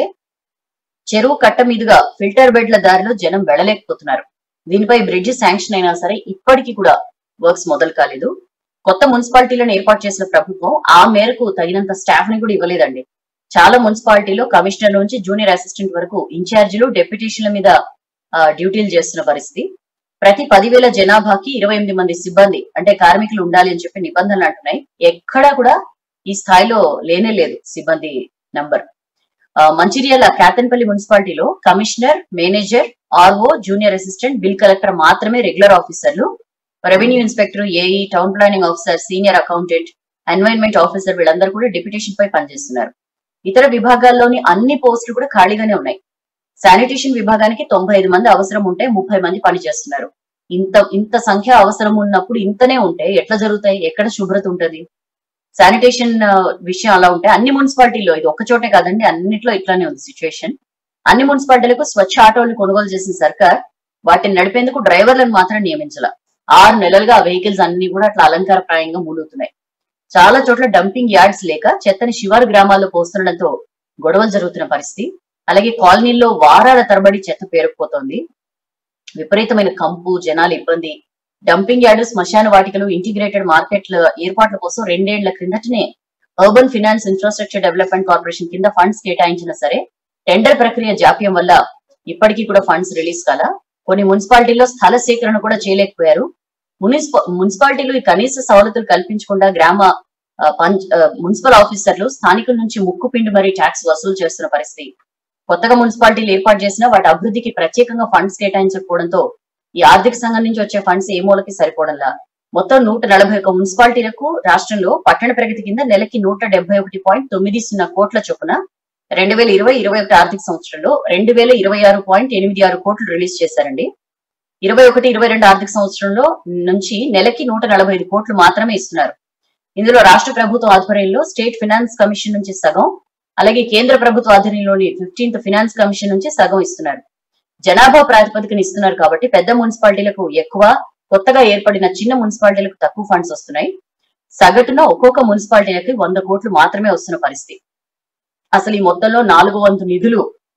చెరువు కట్ట మీదుగా ఫిల్టర్ బెడ్ల దారిలో జనం వెళ్ళలేకపోతున్నారు దీనిపై బ్రిడ్జ్ శాంక్షన్ అయినా సరే ఇప్పటికీ కూడా వర్క్స్ మొదలు కాలేదు కొత్త మున్సిపాలిటీలను ఏర్పాటు చేసిన ప్రభుత్వం ఆ మేరకు తగినంత స్టాఫ్ ని కూడా ఇవ్వలేదండి చాలా మున్సిపాలిటీలో కమిషనర్ నుంచి జూనియర్ అసిస్టెంట్ వరకు ఇన్ఛార్జీలు డెప్యుటేషన్ల మీద ఆ, డ్యూటీలు చేస్తున్న పరిస్థితి ప్రతి పదివేల జనాభాకి ఇరవై ఎనిమిది మంది సిబ్బంది అంటే కార్మికులు ఉండాలి అని చెప్పి నిబంధనలు అంటున్నాయి ఎక్కడా కూడా ఈ స్థాయిలో లేనే లేదు సిబ్బంది నంబర్ ఆ, మంచిర్యాల కేతన్పల్లి మున్సిపాలిటీలో commissioner manager R O junior assistant bill collector మాత్రమే రెగ్యులర్ ఆఫీసర్లు revenue inspector A E town planning officer senior accountant environment officer వీళ్ళందరూ కూడా డిప్యుటేషన్ పై పనిచేస్తున్నారు ఇతర విభాగాల్లోని అన్ని పోస్టులు కూడా ఖాళీగానే ఉన్నాయి శానిటేషన్ విభాగానికి తొంభై ఐదు మంది అవసరం ఉంటే ముప్పై మంది పనిచేస్తున్నారు ఇంత ఇంత సంఖ్య అవసరం ఉన్నప్పుడు ఇంతనే ఉంటే ఎట్లా జరుగుతాయి ఎక్కడ శుభ్రత ఉంటది శానిటేషన్ ఆ, విషయం అలా ఉంటే అన్ని మున్సిపాలిటీల్లో ఇది ఒక్క చోటే కాదండి అన్నిట్లో ఇట్లానే ఉంది సిచ్యువేషన్ అన్ని మున్సిపాలిటీలకు స్వచ్ఛ ఆటోలు కొనుగోలు చేసిన సర్కార్ వాటిని నడిపేందుకు డ్రైవర్లను మాత్రం నియమించాల ఆరు నెలలుగా ఆ వెహికల్స్ అన్ని కూడా అట్లా అలంకారప్రాయంగా మూలుగుతున్నాయి చాలా చోట్ల డంపింగ్ యార్డ్స్ లేక చెత్తని శివారు గ్రామాల్లో పోస్తుండడంతో గొడవలు జరుగుతున్న పరిస్థితి అలాగే కాలనీల్లో వారాల తరబడి చెత్త పేరుకుపోతోంది విపరీతమైన కంపు జనాల ఇబ్బంది డంపింగ్ యార్డు శ్మశాన వాటికలు ఇంటిగ్రేటెడ్ మార్కెట్ల ఏర్పాట్ల కోసం రెండేళ్ల క్రిందటనే urban finance infrastructure development corporation కింద ఫండ్స్ కేటాయించినా సరే టెండర్ ప్రక్రియ జాప్యం వల్ల ఇప్పటికీ కూడా ఫండ్స్ రిలీజ్ కాల కొన్ని మున్సిపాలిటీల్లో స్థల సేకరణ కూడా చేయలేకపోయారు మున్సిప మున్సిపాలిటీలు ఈ కనీస సవలతులు కల్పించకుండా గ్రామ ఆ, పంచ్ ఆ, మున్సిపల్ ఆఫీసర్లు స్థానికుల నుంచి ముక్కు పిండి మరీ ట్యాక్స్ వసూలు చేస్తున్న పరిస్థితి కొత్తగా మున్సిపాలిటీలు ఏర్పాటు చేసినా వాటి అభివృద్ధికి ప్రత్యేకంగా ఫండ్స్ కేటాయించకపోవడంతో ఈ ఆర్థిక సంఘం నుంచి వచ్చే ఫండ్స్ ఏ మూలకి సరిపోవడంలా మొత్తం నూట నలభై ఒక్క మున్సిపాలిటీలకు రాష్ట్రంలో పట్టణ ప్రగతి కింద నెలకి నూట డెబ్బై ఒకటి పాయింట్ తొమ్మిది సున్నా కోట్ల చొప్పున రెండు వేల ఇరవై ఇరవై ఒకటి ఆర్థిక సంవత్సరంలో రెండు వేల ఇరవై ఆరు పాయింట్ ఎనిమిది ఆరు కోట్లు రిలీజ్ చేశారండి ఇరవై ఒకటి ఇరవై రెండు ఆర్థిక సంవత్సరంలో నుంచి నెలకి నూట నలభై ఐదు కోట్లు మాత్రమే ఇస్తున్నారు ఇందులో రాష్ట్ర ప్రభుత్వం ఆధ్వర్యంలో స్టేట్ ఫినాన్స్ కమిషన్ నుంచి సగం అలాగే కేంద్ర ప్రభుత్వ ఆధ్వర్యంలోని ఫిఫ్టీన్త్ ఫినాన్స్ కమిషన్ నుంచి సగం ఇస్తున్నారు జనాభా ప్రాతిపదికన ఇస్తున్నారు కాబట్టి పెద్ద మున్సిపాలిటీలకు ఎక్కువ కొత్తగా ఏర్పడిన చిన్న మున్సిపాలిటీలకు తక్కువ ఫండ్స్ వస్తున్నాయి సగటున ఒక్కొక్క మున్సిపాలిటీలకి వంద కోట్లు మాత్రమే వస్తున్న పరిస్థితి అసలు ఈ మొత్తంలో నాలుగు వంతు నిధులు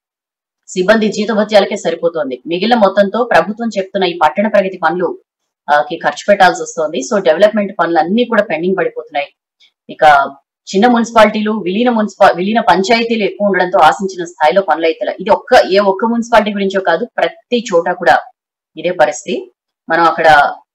సిబ్బంది జీతభత్యాలకే సరిపోతోంది మిగిలిన మొత్తంతో ప్రభుత్వం చెప్తున్న ఈ పట్టణ ప్రగతి పనులు ఆ, కి ఖర్చు పెట్టాల్సి వస్తోంది సో డెవలప్మెంట్ పనులు అన్ని కూడా పెండింగ్ పడిపోతున్నాయి ఇక చిన్న మున్సిపాలిటీలు విలీన మున్సిపా విలీన పంచాయతీలు ఎక్కువ ఉండడంతో ఆశించిన స్థాయిలో పనులు అయితే ఇది ఒక్క ఏ ఒక్క మున్సిపాలిటీ గురించో కాదు ప్రతి చోట కూడా ఇదే పరిస్థితి మనం అక్కడ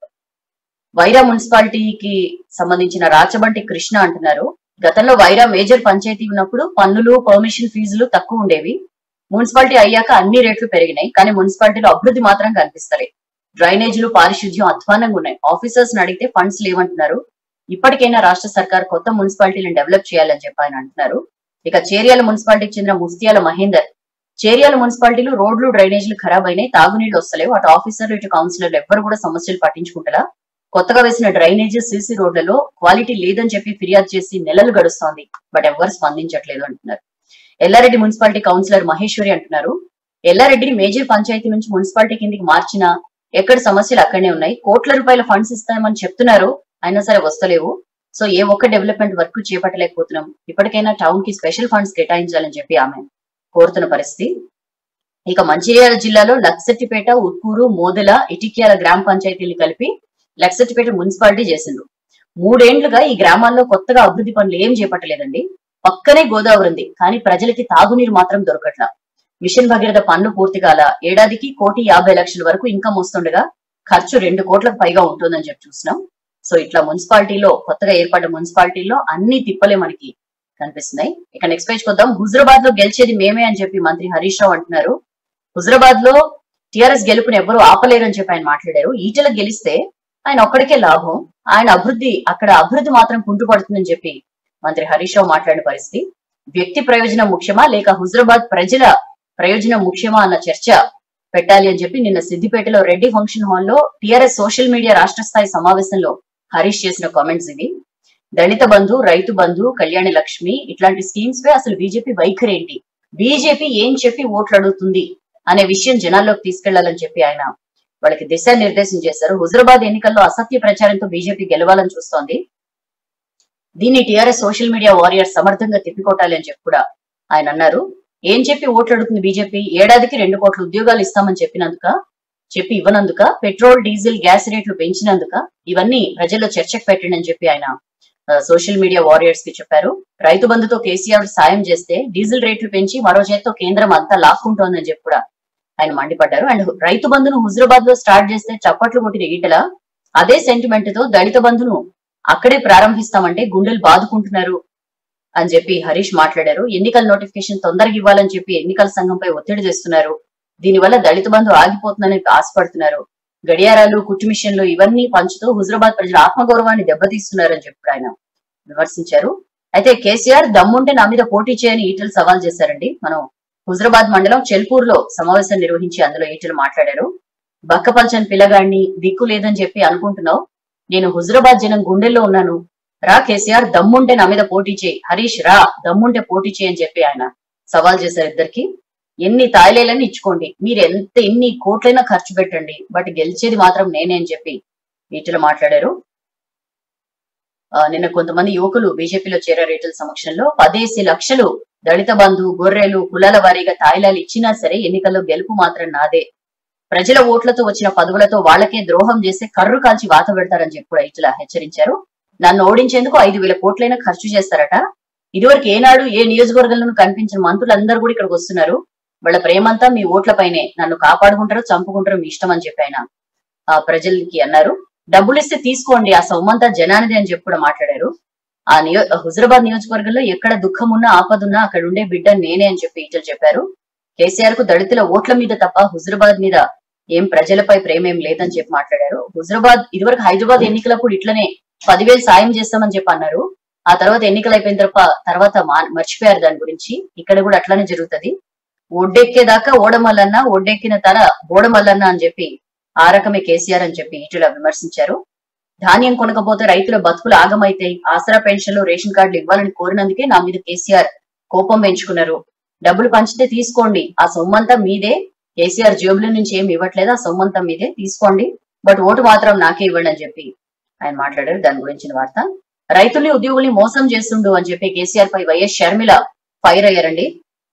వైరా మున్సిపాలిటీకి సంబంధించిన రాచబంటి కృష్ణ అంటున్నారు గతంలో వైరా మేజర్ పంచాయతీ ఉన్నప్పుడు పన్నులు పర్మిషన్ ఫీజులు తక్కువ ఉండేవి మున్సిపాలిటీ అయ్యాక అన్ని రేట్లు పెరిగినాయి కానీ మున్సిపాలిటీలో అభివృద్ధి మాత్రం కనిపిస్తలే డ్రైనేజీలు పారిశుద్ధ్యం అధ్వానంగా ఉన్నాయి ఆఫీసర్స్ అడిగితే ఫండ్స్ లేవంటున్నారు ఇప్పటికైనా రాష్ట్ర సర్కార్ కొత్త మున్సిపాలిటీలను డెవలప్ చేయాలని చెప్పి ఆయన అంటున్నారు ఇక చేర్యాల మున్సిపాలిటీకి చెందిన ముస్తియాల మహేందర్ చేర్యాల మున్సిపాలిటీలు రోడ్లు డ్రైనేజీలు ఖరాబ్ అయినాయి తాగునీళ్లు వస్తలేవు అటు ఆఫీసర్లు ఇటు కౌన్సిలర్లు ఎవ్వరు కూడా సమస్యలు పట్టించుకుంటారా కొత్తగా వేసిన డ్రైనేజ్ సీసీ రోడ్లలో క్వాలిటీ లేదని చెప్పి ఫిర్యాదు చేసి నెలలు గడుస్తోంది బట్ ఎవ్వరు స్పందించట్లేదు అంటున్నారు ఎల్లారెడ్డి మున్సిపాలిటీ కౌన్సిలర్ మహేశ్వరి అంటున్నారు ఎల్లారెడ్డిని మేజర్ పంచాయతీ నుంచి మున్సిపాలిటీ కిందికి మార్చినా ఎక్కడ సమస్యలు అక్కడనే ఉన్నాయి కోట్ల రూపాయల ఫండ్స్ ఇస్తామని చెప్తున్నారు అయినా సరే వస్తలేవు సో ఏ ఒక్క డెవలప్మెంట్ వర్క్ చేపట్టలేకపోతున్నాం ఇప్పటికైనా టౌన్ కి స్పెషల్ ఫండ్స్ కేటాయించాలని చెప్పి ఆమె కోరుతున్న పరిస్థితి ఇక మంచిర్యాల జిల్లాలో లక్సెట్టిపేట ఉట్కూరు మోదెల ఇటిక్యాల గ్రామ పంచాయతీలు కలిపి లక్సెట్టిపేట మున్సిపాలిటీ చేసిండ్రు మూడేండ్లుగా ఈ గ్రామాల్లో కొత్తగా అభివృద్ధి పనులు ఏం చేపట్టలేదండి పక్కనే గోదావరి ఉంది కానీ ప్రజలకి తాగునీరు మాత్రం దొరకట్లా మిషన్ భగీరథ పనులు పూర్తి కాల ఏడాదికి కోటి యాభై లక్షల వరకు ఇన్కమ్ వస్తుండగా ఖర్చు రెండు కోట్లకు పైగా ఉంటుందని చెప్పి చూసినాం సో ఇట్లా మున్సిపాలిటీలో కొత్తగా ఏర్పడ్డ మున్సిపాలిటీలో అన్ని తిప్పలే మనకి కనిపిస్తున్నాయి ఇక నెక్స్ట్ పేజ్ కొద్దాం హుజరాబాద్ లో గెలిచేది మేమే అని చెప్పి మంత్రి హరీష్ రావు అంటున్నారు హుజరాబాద్ లో టిఆర్ఎస్ గెలుపుని ఎవరు ఆపలేరని చెప్పి ఆయన మాట్లాడారు ఈటల గెలిస్తే ఆయన ఒక్కడికే లాభం ఆయన అభివృద్ధి అక్కడ అభివృద్ధి మాత్రం కుంటుపడుతుందని చెప్పి మంత్రి హరీష్ రావు మాట్లాడిన పరిస్థితి వ్యక్తి ప్రయోజనం ముఖ్యమా లేక హుజరాబాద్ ప్రజల ప్రయోజనం ముఖ్యమా అన్న చర్చ పెట్టాలి అని చెప్పి నిన్న సిద్దిపేటలో రెడ్డి ఫంక్షన్ హాల్లో టిఆర్ఎస్ సోషల్ మీడియా రాష్ట్ర స్థాయి సమావేశంలో హరీష్ చేసిన కామెంట్స్ ఇవి దళిత బంధు రైతు బంధు కళ్యాణ లక్ష్మి ఇట్లాంటి స్కీమ్స్ పై అసలు బీజేపీ వైఖరి ఏంటి బీజేపీ ఏం చెప్పి ఓట్లు అడుగుతుంది అనే విషయం జనాల్లోకి తీసుకెళ్లాలని చెప్పి ఆయన వాళ్ళకి దిశానిర్దేశం చేశారు హుజరాబాద్ ఎన్నికల్లో అసత్య ప్రచారంతో బీజేపీ గెలవాలని చూస్తోంది దీన్ని టీఆర్ఎస్ సోషల్ మీడియా వారియర్స్ సమర్థంగా తిప్పికొట్టాలి అని చెప్పి కూడా ఆయన అన్నారు ఏం చెప్పి ఓట్లు అడుగుతుంది బీజేపీ ఏడాదికి రెండు కోట్ల ఉద్యోగాలు ఇస్తామని చెప్పినందుక చెప్పి ఇవ్వనందుక పెట్రోల్ డీజిల్ గ్యాస్ రేట్లు పెంచినందుక ఇవన్నీ ప్రజల్లో చర్చకు పెట్టండి అని చెప్పి ఆయన సోషల్ మీడియా వారియర్స్ కి చెప్పారు రైతు బంధుతో కేసీఆర్ సాయం చేస్తే డీజిల్ రేట్లు పెంచి మరో చేత్తో కేంద్రం అంతా లాక్కుంటోందని చెప్పి కూడా ఆయన మండిపడ్డారు అండ్ రైతు బంధును హుజరాబాద్ లో స్టార్ట్ చేస్తే చప్పట్లు కొట్టిన ఈటల అదే సెంటిమెంట్ తో దళిత బంధును అక్కడే ప్రారంభిస్తామంటే గుండెలు బాదుకుంటున్నారు అని చెప్పి హరీష్ మాట్లాడారు ఎన్నికల నోటిఫికేషన్ తొందరగా ఇవ్వాలని చెప్పి ఎన్నికల సంఘంపై ఒత్తిడి తెస్తున్నారు దీనివల్ల దళిత బంధు ఆగిపోతుందని ఆశపడుతున్నారు గడియారాలు కుట్టు మిషన్లు ఇవన్నీ పంచుతూ హుజరాబాద్ ప్రజల ఆత్మగౌరవాన్ని దెబ్బతీస్తున్నారని చెప్పి ఆయన విమర్శించారు అయితే కేసీఆర్ దమ్ముంటే నా మీద పోటీ చేయని ఈటలు సవాల్ చేశారండి మనం హుజరాబాద్ మండలం చెల్పూర్ లో సమావేశం నిర్వహించి అందులో ఈటలు మాట్లాడారు బక్కపల్చని పిల్లగాడిని దిక్కు లేదని చెప్పి అనుకుంటున్నావు నేను హుజరాబాద్ జనం గుండెల్లో ఉన్నాను రా కేసీఆర్ దమ్ముంటే నా మీద పోటీ చేయి హరీష్ రా దమ్ముంటే పోటీ చేయి అని చెప్పి ఆయన సవాల్ చేశారు ఇద్దరికి ఎన్ని తాయిలేలని ఇచ్చుకోండి మీరు ఎంత ఎన్ని కోట్లైనా ఖర్చు పెట్టండి బట్ గెలిచేది మాత్రం నేనే అని చెప్పి ఈటలు మాట్లాడారు ఆ, నిన్న కొంతమంది యువకులు బీజేపీలో చేరారు ఈటల సమక్షంలో పదేసి లక్షలు దళిత బంధు గొర్రెలు కులాల వారీగా తాయిలాలు ఇచ్చినా సరే ఎన్నికల్లో గెలుపు మాత్రం నాదే ప్రజల ఓట్లతో వచ్చిన పదవులతో వాళ్ళకే ద్రోహం చేస్తే కర్రు కాల్చి వాత పెడతారని చెప్పి కూడా ఇట్లా హెచ్చరించారు నన్ను ఓడించేందుకు ఐదు వేల కోట్లైనా ఖర్చు చేస్తారట ఇదివరకు ఏనాడు ఏ నియోజకవర్గంలోనూ కనిపించిన మంత్రులందరూ కూడా ఇక్కడికి వస్తున్నారు వాళ్ళ ప్రేమంతా మీ ఓట్లపైనే నన్ను కాపాడుకుంటారో చంపుకుంటారో మీ ఇష్టం అని చెప్పి ఆయన ఆ ప్రజలకి అన్నారు డబ్బులు ఇస్తే తీసుకోండి ఆ సొమ్మంతా జనానిది అని చెప్పి కూడా మాట్లాడారు ఆ నియో హుజరాబాద్ నియోజకవర్గంలో ఎక్కడ దుఃఖం ఉన్నా ఆపద ఉన్నా అక్కడ ఉండే బిడ్డ నేనే అని చెప్పి ఈటలు చెప్పారు కేసీఆర్ కు దళితుల ఓట్ల మీద తప్ప హుజరాబాద్ మీద ఏం ప్రజలపై ప్రేమ ఏం లేదని చెప్పి మాట్లాడారు హుజరాబాద్ ఇదివరకు హైదరాబాద్ ఎన్నికలప్పుడు ఇట్లనే పదివేలు సాయం చేస్తామని చెప్పి అన్నారు ఆ తర్వాత ఎన్నికలు అయిపోయిన తర్వాత తర్వాత మా- మర్చిపోయారు దాని గురించి ఇక్కడ కూడా అట్లానే జరుగుతది ఒడ్డెక్కేదాకా ఓడమల్లన్న ఒడ్డెక్కిన తల బోడమల్లన్న అని చెప్పి ఆ రకమే కేసీఆర్ అని చెప్పి ఈటల విమర్శించారు ధాన్యం కొనకపోతే రైతుల బతుకులు ఆగమైతాయి ఆసరా పెన్షన్లు రేషన్ కార్డులు ఇవ్వాలని కోరినందుకే నా మీద కేసీఆర్ కోపం పెంచుకున్నారు డబ్బులు పంచితే తీసుకోండి ఆ సొమ్మంతా మీదే కేసీఆర్ జేబుల నుంచి ఏమి ఇవ్వట్లేదు ఆ సొమ్మంతా మీదే తీసుకోండి బట్ ఓటు మాత్రం నాకే ఇవ్వండి అని చెప్పి ఆయన మాట్లాడారు దాని గురించిన వార్త రైతుల్ని ఉద్యోగుల్ని మోసం చేస్తుండు అని చెప్పి కేసీఆర్ పై వైఎస్ షర్మిల ఫైర్ అయ్యారండి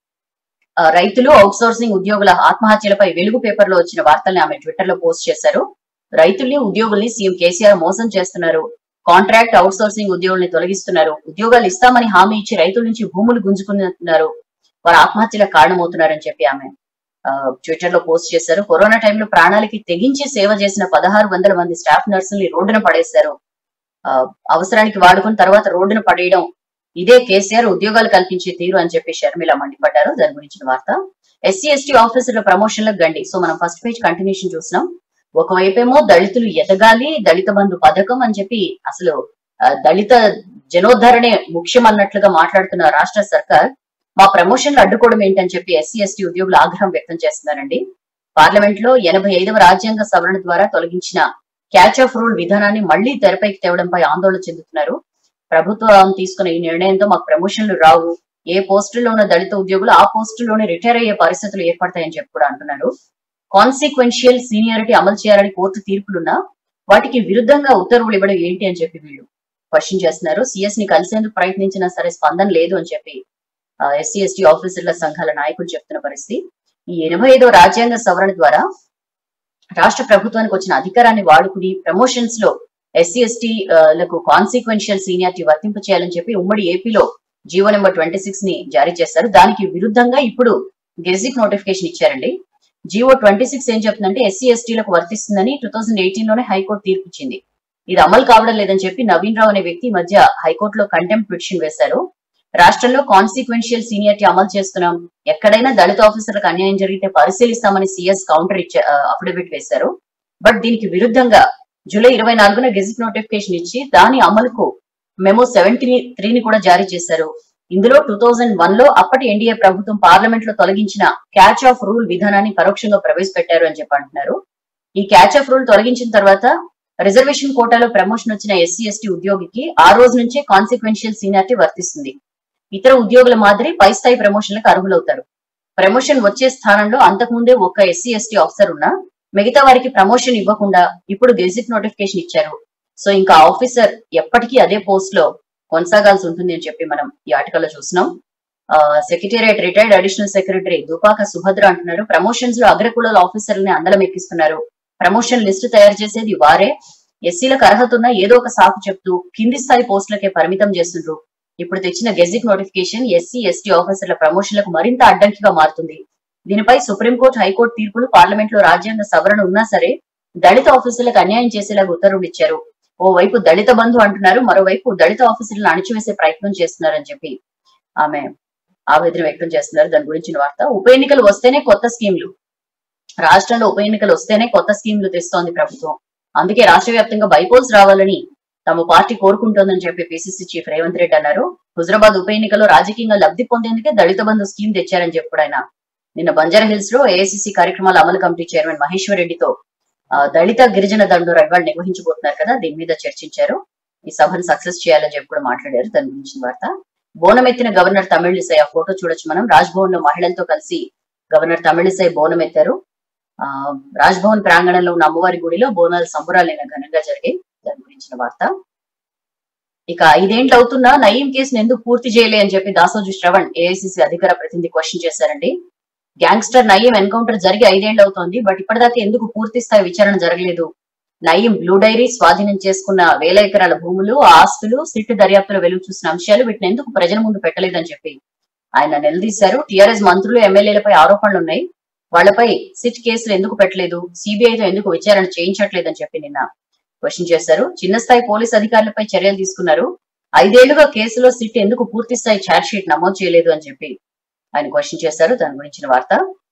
ఆ, రైతులు అవుట్సోర్సింగ్ ఉద్యోగుల ఆత్మహత్యలపై వెలుగు పేపర్ లో వచ్చిన వార్తల్ని ఆమె ట్విట్టర్ లో పోస్ట్ చేశారు రైతుల్ని ఉద్యోగుల్ని సీఎం కేసీఆర్ మోసం చేస్తున్నారు కాంట్రాక్ట్ అవుట్సోర్సింగ్ ఉద్యోగుల్ని తొలగిస్తున్నారు ఉద్యోగాలు ఇస్తామని హామీ ఇచ్చి రైతుల నుంచి భూములు గుంజుకుంటున్నారు వారు ఆత్మహత్యలకు కారణమవుతున్నారని చెప్పి ఆమె ట్విట్టర్ లో పోస్ట్ చేశారు కరోనా టైంలో ప్రాణాలకి తెగించి సేవ చేసిన పదహారు వందల మంది స్టాఫ్ నర్సుల్ని రోడ్డున పడేశారు ఆ, అవసరానికి వాడుకుని తర్వాత రోడ్డున పడేయడం ఇదే కేసీఆర్ ఉద్యోగాలు కల్పించే తీరు అని చెప్పి షర్మిల మండిపడ్డారు దాని గురించిన వార్త ఎస్సీ ఎస్టీ ఆఫీసర్ల ప్రమోషన్లకు గండి సో మనం ఫస్ట్ పేజ్ కంటిన్యూషన్ చూసినాం ఒకవైపేమో దళితులు ఎదగాలి దళిత బంధు పథకం అని చెప్పి అసలు ఆ, దళిత జనోద్ధరణే ముఖ్యం అన్నట్లుగా మాట్లాడుతున్న రాష్ట్ర సర్కార్ మా ప్రమోషన్లు అడ్డుకోవడం ఏంటని చెప్పి ఎస్సీ ఎస్టీ ఉద్యోగులు ఆగ్రహం వ్యక్తం చేస్తున్నారండి పార్లమెంట్ లో ఎనభై ఐదవ రాజ్యాంగ సవరణ ద్వారా తొలగించిన క్యాచ్ ఆఫ్ రూల్ విధానాన్ని మళ్లీ తెరపైకి తేవడంపై ఆందోళన చెందుతున్నారు ప్రభుత్వం తీసుకున్న ఈ నిర్ణయంతో మాకు ప్రమోషన్లు రావు ఏ పోస్టుల్లో ఉన్న దళిత ఉద్యోగులు ఆ పోస్టులోనే రిటైర్ అయ్యే పరిస్థితులు ఏర్పడతాయని చెప్పి కూడా అంటున్నారు కాన్సిక్వెన్షియల్ సీనియారిటీ అమలు చేయాలని కోర్టు తీర్పులున్నా వాటికి విరుద్ధంగా ఉత్తర్వులు ఇవ్వడం ఏంటి అని చెప్పి వీళ్ళు క్వశ్చన్ చేస్తున్నారు సిఎస్ ని కలిసేందుకు ప్రయత్నించినా సరే స్పందన లేదు అని చెప్పి ఎస్సీ ఎస్టీ ఆఫీసర్ల సంఘాల నాయకులు చెప్తున్న పరిస్థితి ఈ ఎనభై ఐదో రాజ్యాంగ సవరణ ద్వారా రాష్ట్ర ప్రభుత్వానికి వచ్చిన అధికారాన్ని వాడుకుని ప్రమోషన్స్ లో ఎస్సీ ఎస్టీ లకు కాన్సిక్వెన్షియల్ సీనియారిటీ వర్తింప చేయాలని చెప్పి ఉమ్మడి ఏపీలో జీవో నెంబర్ ట్వంటీ సిక్స్ ని జారీ చేశారు దానికి విరుద్ధంగా ఇప్పుడు గెజిట్ నోటిఫికేషన్ ఇచ్చారండి జీవో ట్వంటీ సిక్స్ ఏం చెప్తుందంటే ఎస్సీ ఎస్టీలకు వర్తిస్తుందని టూ థౌసండ్ ఎయిటీన్ లోనే హైకోర్టు తీర్పు ఇచ్చింది ఇది అమలు కావడం లేదని చెప్పి నవీన్ రావు అనే వ్యక్తి ఈ మధ్య హైకోర్టులో కంటెంప్ట్ పిటిషన్ వేశారు రాష్ట్రంలో కాన్సిక్వెన్షియల్ సీనియారిటీ అమలు చేస్తున్నాం ఎక్కడైనా దళిత ఆఫీసర్లకు అన్యాయం జరిగితే పరిశీలిస్తామని సీఎస్ కౌంటర్ ఇచ్చే అఫిడవిట్ వేశారు బట్ దీనికి విరుద్ధంగా జూలై ఇరవై నాలుగున గెజిట్ నోటిఫికేషన్ ఇచ్చి దాని అమలుకు మెమో సెవెంటీ త్రీని కూడా జారీ చేశారు ఇందులో టూ థౌజండ్ వన్ లో అప్పటి ఎన్డీఏ ప్రభుత్వం పార్లమెంట్ లో తొలగించిన క్యాచ్ ఆఫ్ రూల్ విధానాన్ని పరోక్షంగా ప్రవేశపెట్టారు అని చెప్పి అంటున్నారు ఈ క్యాచ్ ఆఫ్ రూల్ తొలగించిన తర్వాత రిజర్వేషన్ కోటాలో ప్రమోషన్ వచ్చిన ఎస్సీ ఎస్టీ ఉద్యోగికి ఆ రోజు నుంచే కాన్సిక్వెన్షియల్ సీనియారిటీ వర్తిస్తుంది ఇతర ఉద్యోగుల మాదిరి పై స్థాయి ప్రమోషన్లకు అర్హులవుతారు ప్రమోషన్ వచ్చే స్థానంలో అంతకుముందే ఒక ఎస్సీ ఎస్టీ ఆఫీసర్ ఉన్నా మిగతా వారికి ప్రమోషన్ ఇవ్వకుండా ఇప్పుడు గెజిట్ నోటిఫికేషన్ ఇచ్చారు సో ఇంకా ఆఫీసర్ ఎప్పటికీ అదే పోస్ట్ లో కొనసాగాల్సి ఉంటుంది అని చెప్పి మనం ఈ ఆర్టికల్లో చూస్తున్నాం secretariat retired additional secretary Dupaka Subhadra అంటున్నారు ప్రమోషన్స్ లో అగ్రకులాల ఆఫీసర్లని అందలం ఎక్కిస్తున్నారు ప్రమోషన్ లిస్ట్ తయారు చేసేది వారే ఎస్సీలకు అర్హత ఉన్న ఏదో ఒక సాకు చెప్తూ కింది స్థాయి పోస్టులకే పరిమితం చేస్తుండ్రు ఇప్పుడు తెచ్చిన గెజిట్ నోటిఫికేషన్ ఎస్సీ ఎస్టీ ఆఫీసర్ల ప్రమోషన్లకు మరింత అడ్డంకిగా మారుతుంది దీనిపై సుప్రీంకోర్టు హైకోర్టు తీర్పులు పార్లమెంట్ లో రాజ్యాంగ సవరణ ఉన్నా సరే దళిత ఆఫీసర్లకు అన్యాయం చేసేలాగా ఉత్తర్వులు ఇచ్చారు ఓవైపు దళిత బంధు అంటున్నారు మరోవైపు దళిత ఆఫీసర్లను అణిచివేసే ప్రయత్నం చేస్తున్నారని చెప్పి ఆమె ఆవేదన వ్యక్తం చేస్తున్నారు దాని గురించిన వార్త ఉప ఎన్నికలు వస్తేనే కొత్త స్కీమ్లు రాష్ట్రంలో ఉప ఎన్నికలు వస్తేనే కొత్త స్కీమ్లు తెస్తోంది ప్రభుత్వం అందుకే రాష్ట్ర వ్యాప్తంగా బైపోల్స్ రావాలని తమ పార్టీ కోరుకుంటోందని చెప్పి పిసిసి చీఫ్ రేవంత్ రెడ్డి అన్నారు హుజరాబాద్ ఉప ఎన్నికలో రాజకీయంగా లబ్ధి పొందేందుకే దళిత బంధు స్కీమ్ తెచ్చారని చెప్పాడు ఆయన నిన్న బంజారా హిల్స్ లో ఏఐసిసి కార్యక్రమాల అమలు కమిటీ చైర్మన్ మహేశ్వర్ రెడ్డితో ఆ, దళిత గిరిజన దండోరా ఇవాళ నిర్వహించబోతున్నారు కదా దీని మీద చర్చించారు ఈ సభను సక్సెస్ చేయాలని చెప్పి కూడా మాట్లాడారు దాని గురించిన వార్త బోనం ఎత్తిన గవర్నర్ తమిళిసై ఆ ఫోటో చూడొచ్చు మనం రాజ్భవన్ లో మహిళలతో కలిసి గవర్నర్ తమిళిసై బోనం ఎత్తారు ఆ రాజ్భవన్ ప్రాంగణంలో ఉన్న అమ్మవారి గుడిలో బోనాల సంబురాలు నిన్న ఘనంగా జరిగాయి దాని గురించిన వార్త ఇక ఐదేండ్లు అవుతున్నా నయీం కేసును ఎందుకు పూర్తి చేయలే అని చెప్పి దాసోజు శ్రవణ్ ఏఐసిసి అధికార ప్రతినిధి క్వశ్చన్ చేశారండి గ్యాంగ్స్టర్ నయీం ఎన్కౌంటర్ జరిగి ఐదేళ్లు అవుతోంది బట్ ఇప్పటిదాకా ఎందుకు పూర్తి స్థాయి విచారణ జరగలేదు నయీం బ్లూ డైరీ స్వాధీనం చేసుకున్న వేల ఎకరాల భూములు ఆ ఆస్తులు సిట్ దర్యాప్తులో వెలుగు చూసిన అంశాలు వీటిని ఎందుకు ప్రజల ముందు పెట్టలేదని చెప్పి ఆయన నిలదీశారు టీఆర్ఎస్ మంత్రులు ఎమ్మెల్యేలపై ఆరోపణలు ఉన్నాయి వాళ్ళపై సిట్ కేసులు ఎందుకు పెట్టలేదు సిబిఐతో ఎందుకు విచారణ చేయించట్లేదని చెప్పి నిన్న క్వశ్చన్ చేశారు చిన్న స్థాయి పోలీస్ అధికారులపై చర్యలు తీసుకున్నారు ఐదేళ్లుగా కేసులో సిట్ ఎందుకు పూర్తి స్థాయి ఛార్జ్ షీట్ నమోదు చేయలేదు అని చెప్పి ఆయన క్వశ్చన్ చేశారు దాని గురించిన వార్త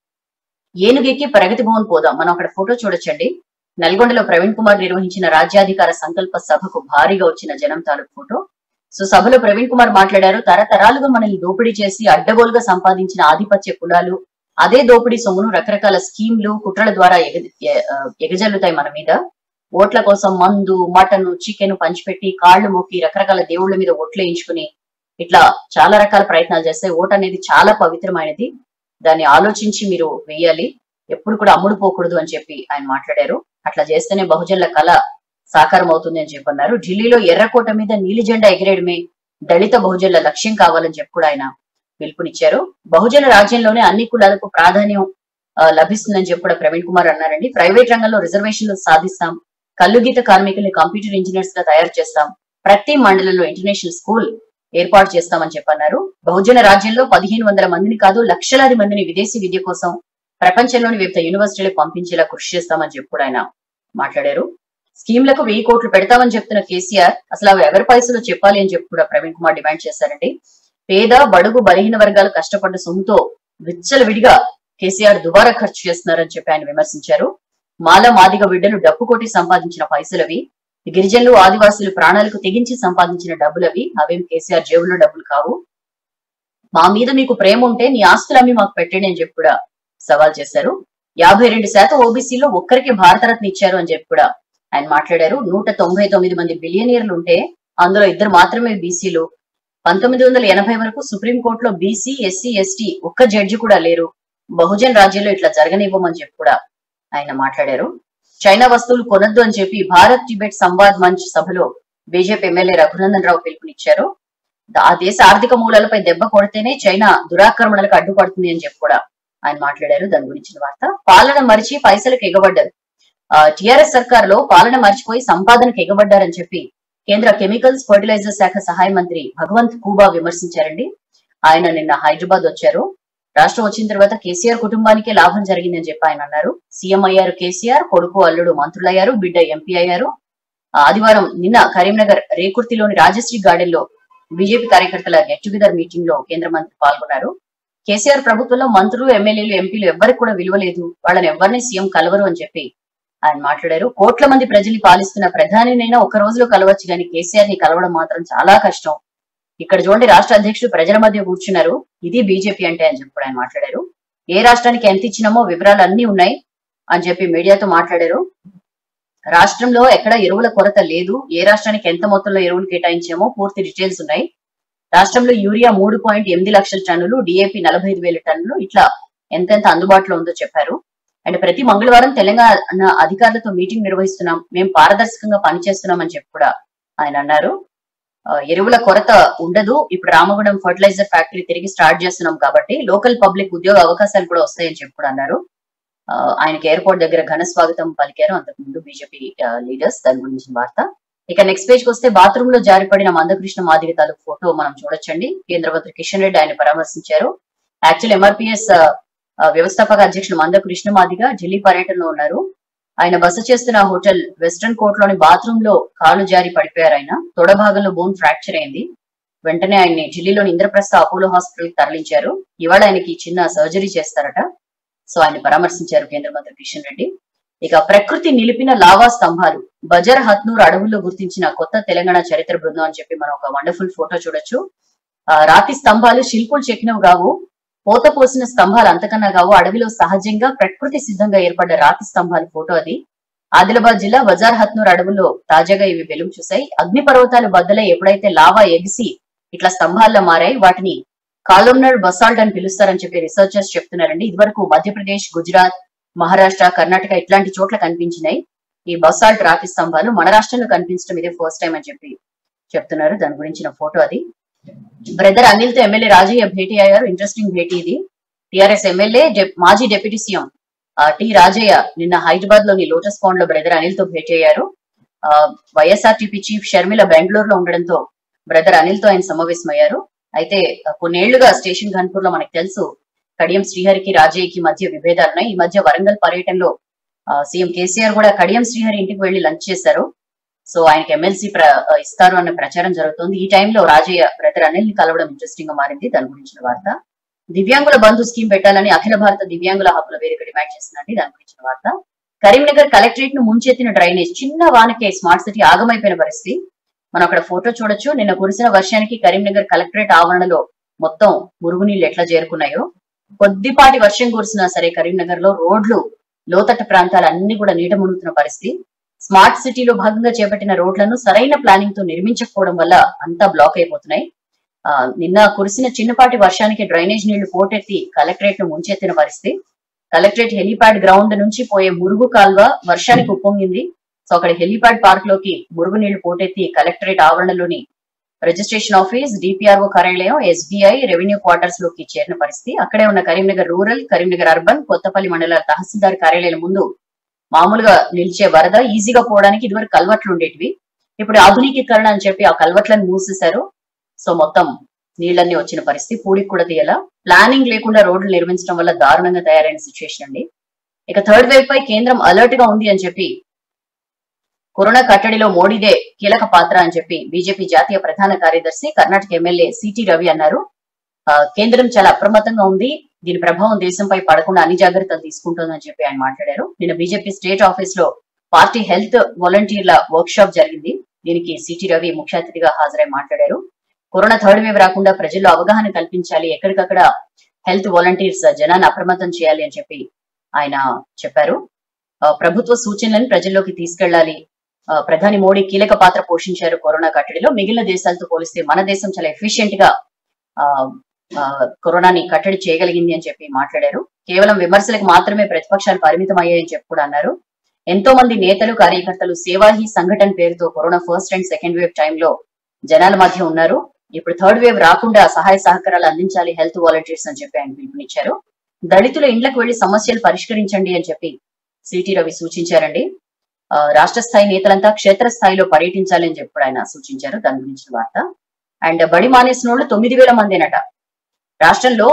ఏనుగెక్కి ప్రగతి భవన్ పోదాం మనం అక్కడ ఫోటో చూడొచ్చండి నల్గొండలో ప్రవీణ్ కుమార్ నిర్వహించిన రాజ్యాధికార సంకల్ప సభకు భారీగా వచ్చిన జనం తాలూకు ఫోటో సో సభలో ప్రవీణ్ కుమార్ మాట్లాడారు తరతరాలుగా మనల్ని దోపిడీ చేసి అడ్డగోలుగా సంపాదించిన ఆధిపత్య కులాలు అదే దోపిడీ సొమ్మును రకరకాల స్కీమ్లు కుట్రల ద్వారా ఎగ- ఎ- ఆ, ఎగజల్లుతాయి మన మీద ఓట్ల కోసం మందు మటన్ చికెన్ పంచిపెట్టి కాళ్ళు మొక్కి రకరకాల దేవుళ్ళ మీద ఓట్లు వేయించుకుని ఇట్లా చాలా రకాల ప్రయత్నాలు చేస్తే ఓట్ అనేది చాలా పవిత్రమైనది దాన్ని ఆలోచించి మీరు వేయాలి ఎప్పుడు కూడా అమ్ముడు పోకూడదు అని చెప్పి ఆయన మాట్లాడారు అట్లా చేస్తేనే బహుజనుల కళ సాకారం అవుతుంది అని చెప్పి అన్నారు ఢిల్లీలో ఎర్రకోట మీద నీలి జెండా ఎగిరేయడమే దళిత బహుజనుల లక్ష్యం కావాలని చెప్పి కూడా ఆయన పిలుపునిచ్చారు బహుజన రాజ్యంలోనే అన్ని కులాలకు ప్రాధాన్యం ఆ, లభిస్తుందని చెప్పి కూడా ప్రవీణ్ కుమార్ అన్నారండి ప్రైవేట్ రంగంలో రిజర్వేషన్లు సాధిస్తాం కల్లుగీత కార్మికుల్ని కంప్యూటర్ ఇంజనీర్స్ గా తయారు చేస్తాం ప్రతి మండలంలో ఇంటర్నేషనల్ స్కూల్ ఏర్పాటు చేస్తామని చెప్పన్నారు బహుజన రాజ్యంలో పదిహేను వందల మందిని కాదు లక్షలాది మందిని విదేశీ విద్య కోసం ప్రపంచంలోని వివిధ యూనివర్సిటీలకు పంపించేలా కృషి చేస్తామని చెప్పి కూడా ఆయన మాట్లాడారు స్కీమ్లకు వెయ్యి కోట్లు పెడతామని చెప్తున్న కేసీఆర్ అసలు అవి ఎవరి పైసలు చెప్పాలి అని చెప్పి కూడా ప్రవీణ్ కుమార్ డిమాండ్ చేశారండి పేద బడుగు బలహీన వర్గాలు కష్టపడ్డ సొమ్ముతో విచ్చలవిడిగా కేసీఆర్ దుబారా ఖర్చు చేస్తున్నారని చెప్పి ఆయన విమర్శించారు మాల మాదిగ బిడ్డలు డబ్బు కొట్టి సంపాదించిన పైసలవి గిరిజనులు ఆదివాసులు ప్రాణాలకు తెగించి సంపాదించిన డబ్బులవి అవేం కేసీఆర్ జేబులో డబ్బులు కావు మా మీద మీకు ప్రేమ ఉంటే నీ ఆస్తులు అమ్మి మాకు పెట్టండి అని చెప్పి కూడా సవాల్ చేశారు యాభై రెండు శాతం ఓబీసీలో ఒక్కరికి భారతరత్న ఇచ్చారు అని చెప్పి కూడా ఆయన మాట్లాడారు నూట తొంభై తొమ్మిది మంది బిలియనీర్లు ఉంటే అందులో ఇద్దరు మాత్రమే బీసీలు పంతొమ్మిది వందల ఎనభై వరకు సుప్రీంకోర్టులో బీసీ ఎస్సీ ఎస్టీ ఒక్క జడ్జి కూడా లేరు బహుజన్ రాజ్యంలో ఇట్లా జరగనివ్వమని చెప్పి కూడా ఆయన మాట్లాడారు చైనా వస్తువులు కొనొద్దు అని చెప్పి భారత్ టిబెట్ సంవాద్ మంచ్ సభలో బీజేపీ ఎమ్మెల్యే రఘునందన్ రావు పిలుపునిచ్చారు ఆ దేశ ఆర్థిక మూలాలపై దెబ్బ కొడితేనే చైనా దురాక్రమణలకు అడ్డుపడుతుంది అని చెప్పి కూడా ఆయన మాట్లాడారు దాని గురించిన వార్త పాలన మరిచి పైసలకు ఎగబడ్డారు టిఆర్ఎస్ సర్కార్ లో పాలన మర్చిపోయి సంపాదనకు ఎగబడ్డారని చెప్పి కేంద్ర కెమికల్స్ ఫర్టిలైజర్ శాఖ సహాయ మంత్రి భగవంత్ కూబా విమర్శించారండి ఆయన నిన్న హైదరాబాద్ వచ్చారు రాష్ట్రం వచ్చిన తర్వాత కేసీఆర్ కుటుంబానికే లాభం జరిగిందని చెప్పి ఆయన అన్నారు సీఎం అయ్యారు కేసీఆర్ కొడుకు అల్లుడు మంత్రులయ్యారు బిడ్డ ఎంపీ అయ్యారు ఆ, ఆదివారం నిన్న కరీంనగర్ రేకుర్తిలోని రాజశ్రీ గార్డెన్ లో బీజేపీ కార్యకర్తల గెట్ టుగెదర్ మీటింగ్ లో కేంద్ర మంత్రి పాల్గొన్నారు కేసీఆర్ ప్రభుత్వంలో మంత్రులు ఎమ్మెల్యేలు ఎంపీలు ఎవ్వరికి కూడా విలువ లేదు వాళ్ళని ఎవరిని సీఎం కలవరు అని చెప్పి ఆయన మాట్లాడారు కోట్ల మంది ప్రజల్ని పాలిస్తున్న ప్రధానినైనా ఒక రోజులో కలవచ్చు కానీ కేసీఆర్ ని కలవడం మాత్రం చాలా కష్టం ఇక్కడ చూడండి రాష్ట్ర అధ్యక్షుడు ప్రజల మధ్య కూర్చున్నారు ఇది బీజేపీ అంటే అని చెప్పి కూడా ఆయన మాట్లాడారు ఏ రాష్ట్రానికి ఎంత ఇచ్చినామో వివరాలు అన్ని ఉన్నాయి అని చెప్పి మీడియాతో మాట్లాడారు రాష్ట్రంలో ఎక్కడ ఎరువుల కొరత లేదు ఏ రాష్ట్రానికి ఎంత మొత్తంలో ఎరువులు కేటాయించామో పూర్తి డీటెయిల్స్ ఉన్నాయి రాష్ట్రంలో యూరియా మూడు పాయింట్ ఎనిమిది లక్షల టన్నులు డిఏపి నలభై ఐదు వేల టన్నులు ఇట్లా ఎంతెంత అందుబాటులో ఉందో చెప్పారు అండ్ ప్రతి మంగళవారం తెలంగాణ అధికారులతో మీటింగ్ నిర్వహిస్తున్నాం మేము పారదర్శకంగా పనిచేస్తున్నాం అని చెప్పి కూడా ఆయన అన్నారు ఆ, ఎరువుల కొరత ఉండదు ఇప్పుడు రామగుండం ఫర్టిలైజర్ ఫ్యాక్టరీ తిరిగి స్టార్ట్ చేస్తున్నాం కాబట్టి లోకల్ పబ్లిక్ ఉద్యోగ అవకాశాలు కూడా వస్తాయని చెప్పి కూడా అన్నారు ఆ, ఆయనకి ఎయిర్పోర్ట్ దగ్గర ఘన స్వాగతం పలికారు అంతకుముందు బీజేపీ లీడర్స్ దాని గురించిన వార్త ఇక నెక్స్ట్ పేజ్ కి వస్తే బాత్రూమ్ లో జారిపడిన మందకృష్ణ మాదిగ తాలూకు ఫోటో మనం చూడొచ్చండి కేంద్ర మంత్రి కిషన్ రెడ్డి ఆయన పరామర్శించారు యాక్చువల్ ఎంఆర్పిఎస్ వ్యవస్థాపక అధ్యక్షుడు మందకృష్ణ మాదిగ ఢిల్లీ పర్యటనలో ఉన్నారు ఆయన బస చేస్తున్న హోటల్ వెస్టర్న్ కోర్ట్ లోని బాత్రూమ్ లో కాలు జారి పడిపోయారు ఆయన తొడ భాగంలో బోన్ ఫ్రాక్చర్ అయింది వెంటనే ఆయన్ని ఢిల్లీలోని ఇంద్రప్రస్థ అపోలో హాస్పిటల్ కి తరలించారు ఇవాళ ఆయనకి చిన్న సర్జరీ చేస్తారట సో ఆయన పరామర్శించారు కేంద్ర మంత్రి కిషన్ రెడ్డి ఇక ప్రకృతి నిలిపిన లావా స్తంభాలు బజర్ హత్నూర్ అడవుల్లో గుర్తించిన కొత్త తెలంగాణ చరిత్ర బృందం అని చెప్పి మనం ఒక వండర్ఫుల్ ఫోటో చూడొచ్చు ఆ రాతి స్తంభాలు శిల్పులు చెక్కినవి కావు పోత పోసిన స్తంభాలు అంతకన్నా కావు అడవిలో సహజంగా ప్రకృతి సిద్ధంగా ఏర్పడ్డ రాతి స్తంభాల ఫోటో అది ఆదిలాబాద్ జిల్లా బజార్ హత్నూర్ అడవుల్లో తాజాగా ఇవి వెలుగు చూశాయి అగ్ని పర్వతాలు బద్దలై ఎప్పుడైతే లావా ఎగిసి ఇట్లా స్తంభాల్లో మారాయి వాటిని కాలోమ్నర్ బసాల్ట్ అని పిలుస్తారని చెప్పి రీసెర్చర్స్ చెప్తున్నారండి ఇదివరకు మధ్యప్రదేశ్ గుజరాత్ మహారాష్ట్ర కర్ణాటక ఇట్లాంటి చోట్ల కనిపించినాయి ఈ బసాల్ట్ రాతి స్తంభాలు మన రాష్ట్రంలో కనిపించడం ఇదే ఫస్ట్ టైం అని చెప్పి చెప్తున్నారు దాని గురించిన ఫోటో అది బ్రదర్ అనిల్ తో ఎమ్మెల్యే రాజయ్య భేటీ అయ్యారు ఇంట్రెస్టింగ్ భేటీ ఇది టిఆర్ఎస్ ఎమ్మెల్యే డెప్- మాజీ డిప్యూటీ సీఎం ఆ, టి రాజయ్య నిన్న హైదరాబాద్ లోని లోటస్ పాండ్ లో బ్రదర్ అనిల్ తో భేటీ అయ్యారు ఆ, వైఎస్ఆర్టీపీ చీఫ్ షర్మిల బెంగళూరులో ఉండడంతో బ్రదర్ అనిల్ తో ఆయన సమావేశమయ్యారు అయితే ఆ, కొన్నేళ్లుగా స్టేషన్ ఘన్పూర్ లో మనకు తెలుసు కడియం శ్రీహరికి రాజయ్యకి మధ్య విభేదాలు ఉన్నాయి ఈ మధ్య వరంగల్ పర్యటనలో ఆ, సీఎం కేసీఆర్ కూడా కడియం శ్రీహరి ఇంటికి వెళ్లి లంచ్ చేశారు సో ఆయనకి ఎమ్మెల్సీ ఇస్తారు అన్న ప్రచారం జరుగుతుంది ఈ టైంలో రాజయ్య బ్రదర్ అనిల్ ని కలవడం ఇంట్రెస్టింగ్ గా మారింది దాని గురించిన వార్త దివ్యాంగుల బంధు స్కీమ్ పెట్టాలని అఖిల భారత దివ్యాంగుల హక్కుల వేదిక డిమాండ్ చేస్తుందండి దాని గురించిన వార్త కరీంనగర్ కలెక్టరేట్ ను ముంచెత్తిన డ్రైనేజ్ చిన్న వానకే స్మార్ట్ సిటీ ఆగమైపోయిన పరిస్థితి మనం అక్కడ ఫోటో చూడొచ్చు నిన్న కురిసిన వర్షానికి కరీంనగర్ కలెక్టరేట్ ఆవరణలో మొత్తం మురుగునీళ్లు ఎట్లా చేరుకున్నాయో కొద్దిపాటి వర్షం కురిసినా సరే కరీంనగర్ లో రోడ్లు లోతట్ట ప్రాంతాలు అన్ని కూడా నీట మునుగుతున్న పరిస్థితి స్మార్ట్ సిటీలో భాగంగా చేపట్టిన రోడ్లను సరైన ప్లానింగ్ తో నిర్మించకపోవడం వల్ల అంతా బ్లాక్ అయిపోతున్నాయి ఆ, నిన్న కురిసిన చిన్నపాటి వర్షానికి డ్రైనేజ్ నీళ్లు పోటెత్తి కలెక్టరేట్ ను ముంచెత్తిన పరిస్థితి కలెక్టరేట్ హెలీప్యాడ్ గ్రౌండ్ నుంచి పోయే మురుగు కాల్వ వర్షానికి ఉప్పొంగింది సో అక్కడ హెలీప్యాడ్ పార్క్ లోకి మురుగు నీళ్లు పోటెత్తి కలెక్టరేట్ ఆవరణలోని రిజిస్ట్రేషన్ ఆఫీస్ డిపిఆర్ఓ కార్యాలయం ఎస్బీఐ రెవెన్యూ క్వార్టర్స్ లోకి చేరిన పరిస్థితి అక్కడే ఉన్న కరీంనగర్ రూరల్ కరీంనగర్ అర్బన్ కొత్తపల్లి మండల తహసీల్దార్ కార్యాలయాల ముందు మామూలుగా నిలిచే వరద ఈజీగా పోవడానికి ఇదివరకు కల్వట్లు ఉండేటివి ఇప్పుడు ఆధునికీకరణ అని చెప్పి ఆ కల్వట్లను మూసేశారు సో మొత్తం నీళ్ళన్నీ వచ్చిన పరిస్థితి పూడికి కూడా తీయాల ప్లానింగ్ లేకుండా రోడ్లు నిర్మించడం వల్ల దారుణంగా తయారైన సిచ్యువేషన్ అండి ఇక థర్డ్ వేవ్ పై కేంద్రం అలర్ట్ గా ఉంది అని చెప్పి కరోనా కట్టడిలో మోడీదే కీలక పాత్ర అని చెప్పి బీజేపీ జాతీయ ప్రధాన కార్యదర్శి కర్ణాటక ఎమ్మెల్యే సిటి రవి అన్నారు ఆ, కేంద్రం చాలా అప్రమత్తంగా ఉంది దీని ప్రభావం దేశంపై పడకుండా అన్ని జాగ్రత్తలు తీసుకుంటోందని చెప్పి ఆయన మాట్లాడారు నిన్న బీజేపీ స్టేట్ ఆఫీస్ లో పార్టీ హెల్త్ వాలంటీర్ల వర్క్ షాప్ జరిగింది దీనికి సిటి రవి ముఖ్య అతిథిగా హాజరై మాట్లాడారు కరోనా థర్డ్ వేవ్ రాకుండా ప్రజల్లో అవగాహన కల్పించాలి ఎక్కడికక్కడ హెల్త్ వాలంటీర్స్ జనాన్ని అప్రమత్తం చేయాలి అని చెప్పి ఆయన చెప్పారు ఆ, ప్రభుత్వ సూచనలను ప్రజల్లోకి తీసుకెళ్లాలి ఆ, ప్రధాని మోడీ కీలక పాత్ర పోషించారు కరోనా కట్టడిలో మిగిలిన దేశాలతో పోలిస్తే మన దేశం చాలా ఎఫిషియెంట్ గా ఆ, ఆ, కరోనాని కట్టడి చేయగలిగింది అని చెప్పి మాట్లాడారు కేవలం విమర్శలకు మాత్రమే ప్రతిపక్షాలు పరిమితం అయ్యాయని చెప్పి కూడా అన్నారు ఎంతో మంది నేతలు కార్యకర్తలు సేవాహి సంఘటన పేరుతో corona first and second wave టైంలో జనాల మధ్య ఉన్నారు ఇప్పుడు థర్డ్ వేవ్ రాకుండా సహాయ సహకారాలు అందించాలి హెల్త్ వాలంటీర్స్ అని చెప్పి ఆయన పిలుపునిచ్చారు దళితుల ఇండ్లకు వెళ్లి సమస్యలు పరిష్కరించండి అని చెప్పి సిటి రవి సూచించారండి ఆ, రాష్ట్ర స్థాయి నేతలంతా క్షేత్ర స్థాయిలో పర్యటించాలి అని చెప్పి కూడా ఆయన సూచించారు దాని గురించిన వార్త అండ్ బడి మానేసిన వాళ్ళు తొమ్మిది వేల మందేనట రాష్ట్రంలో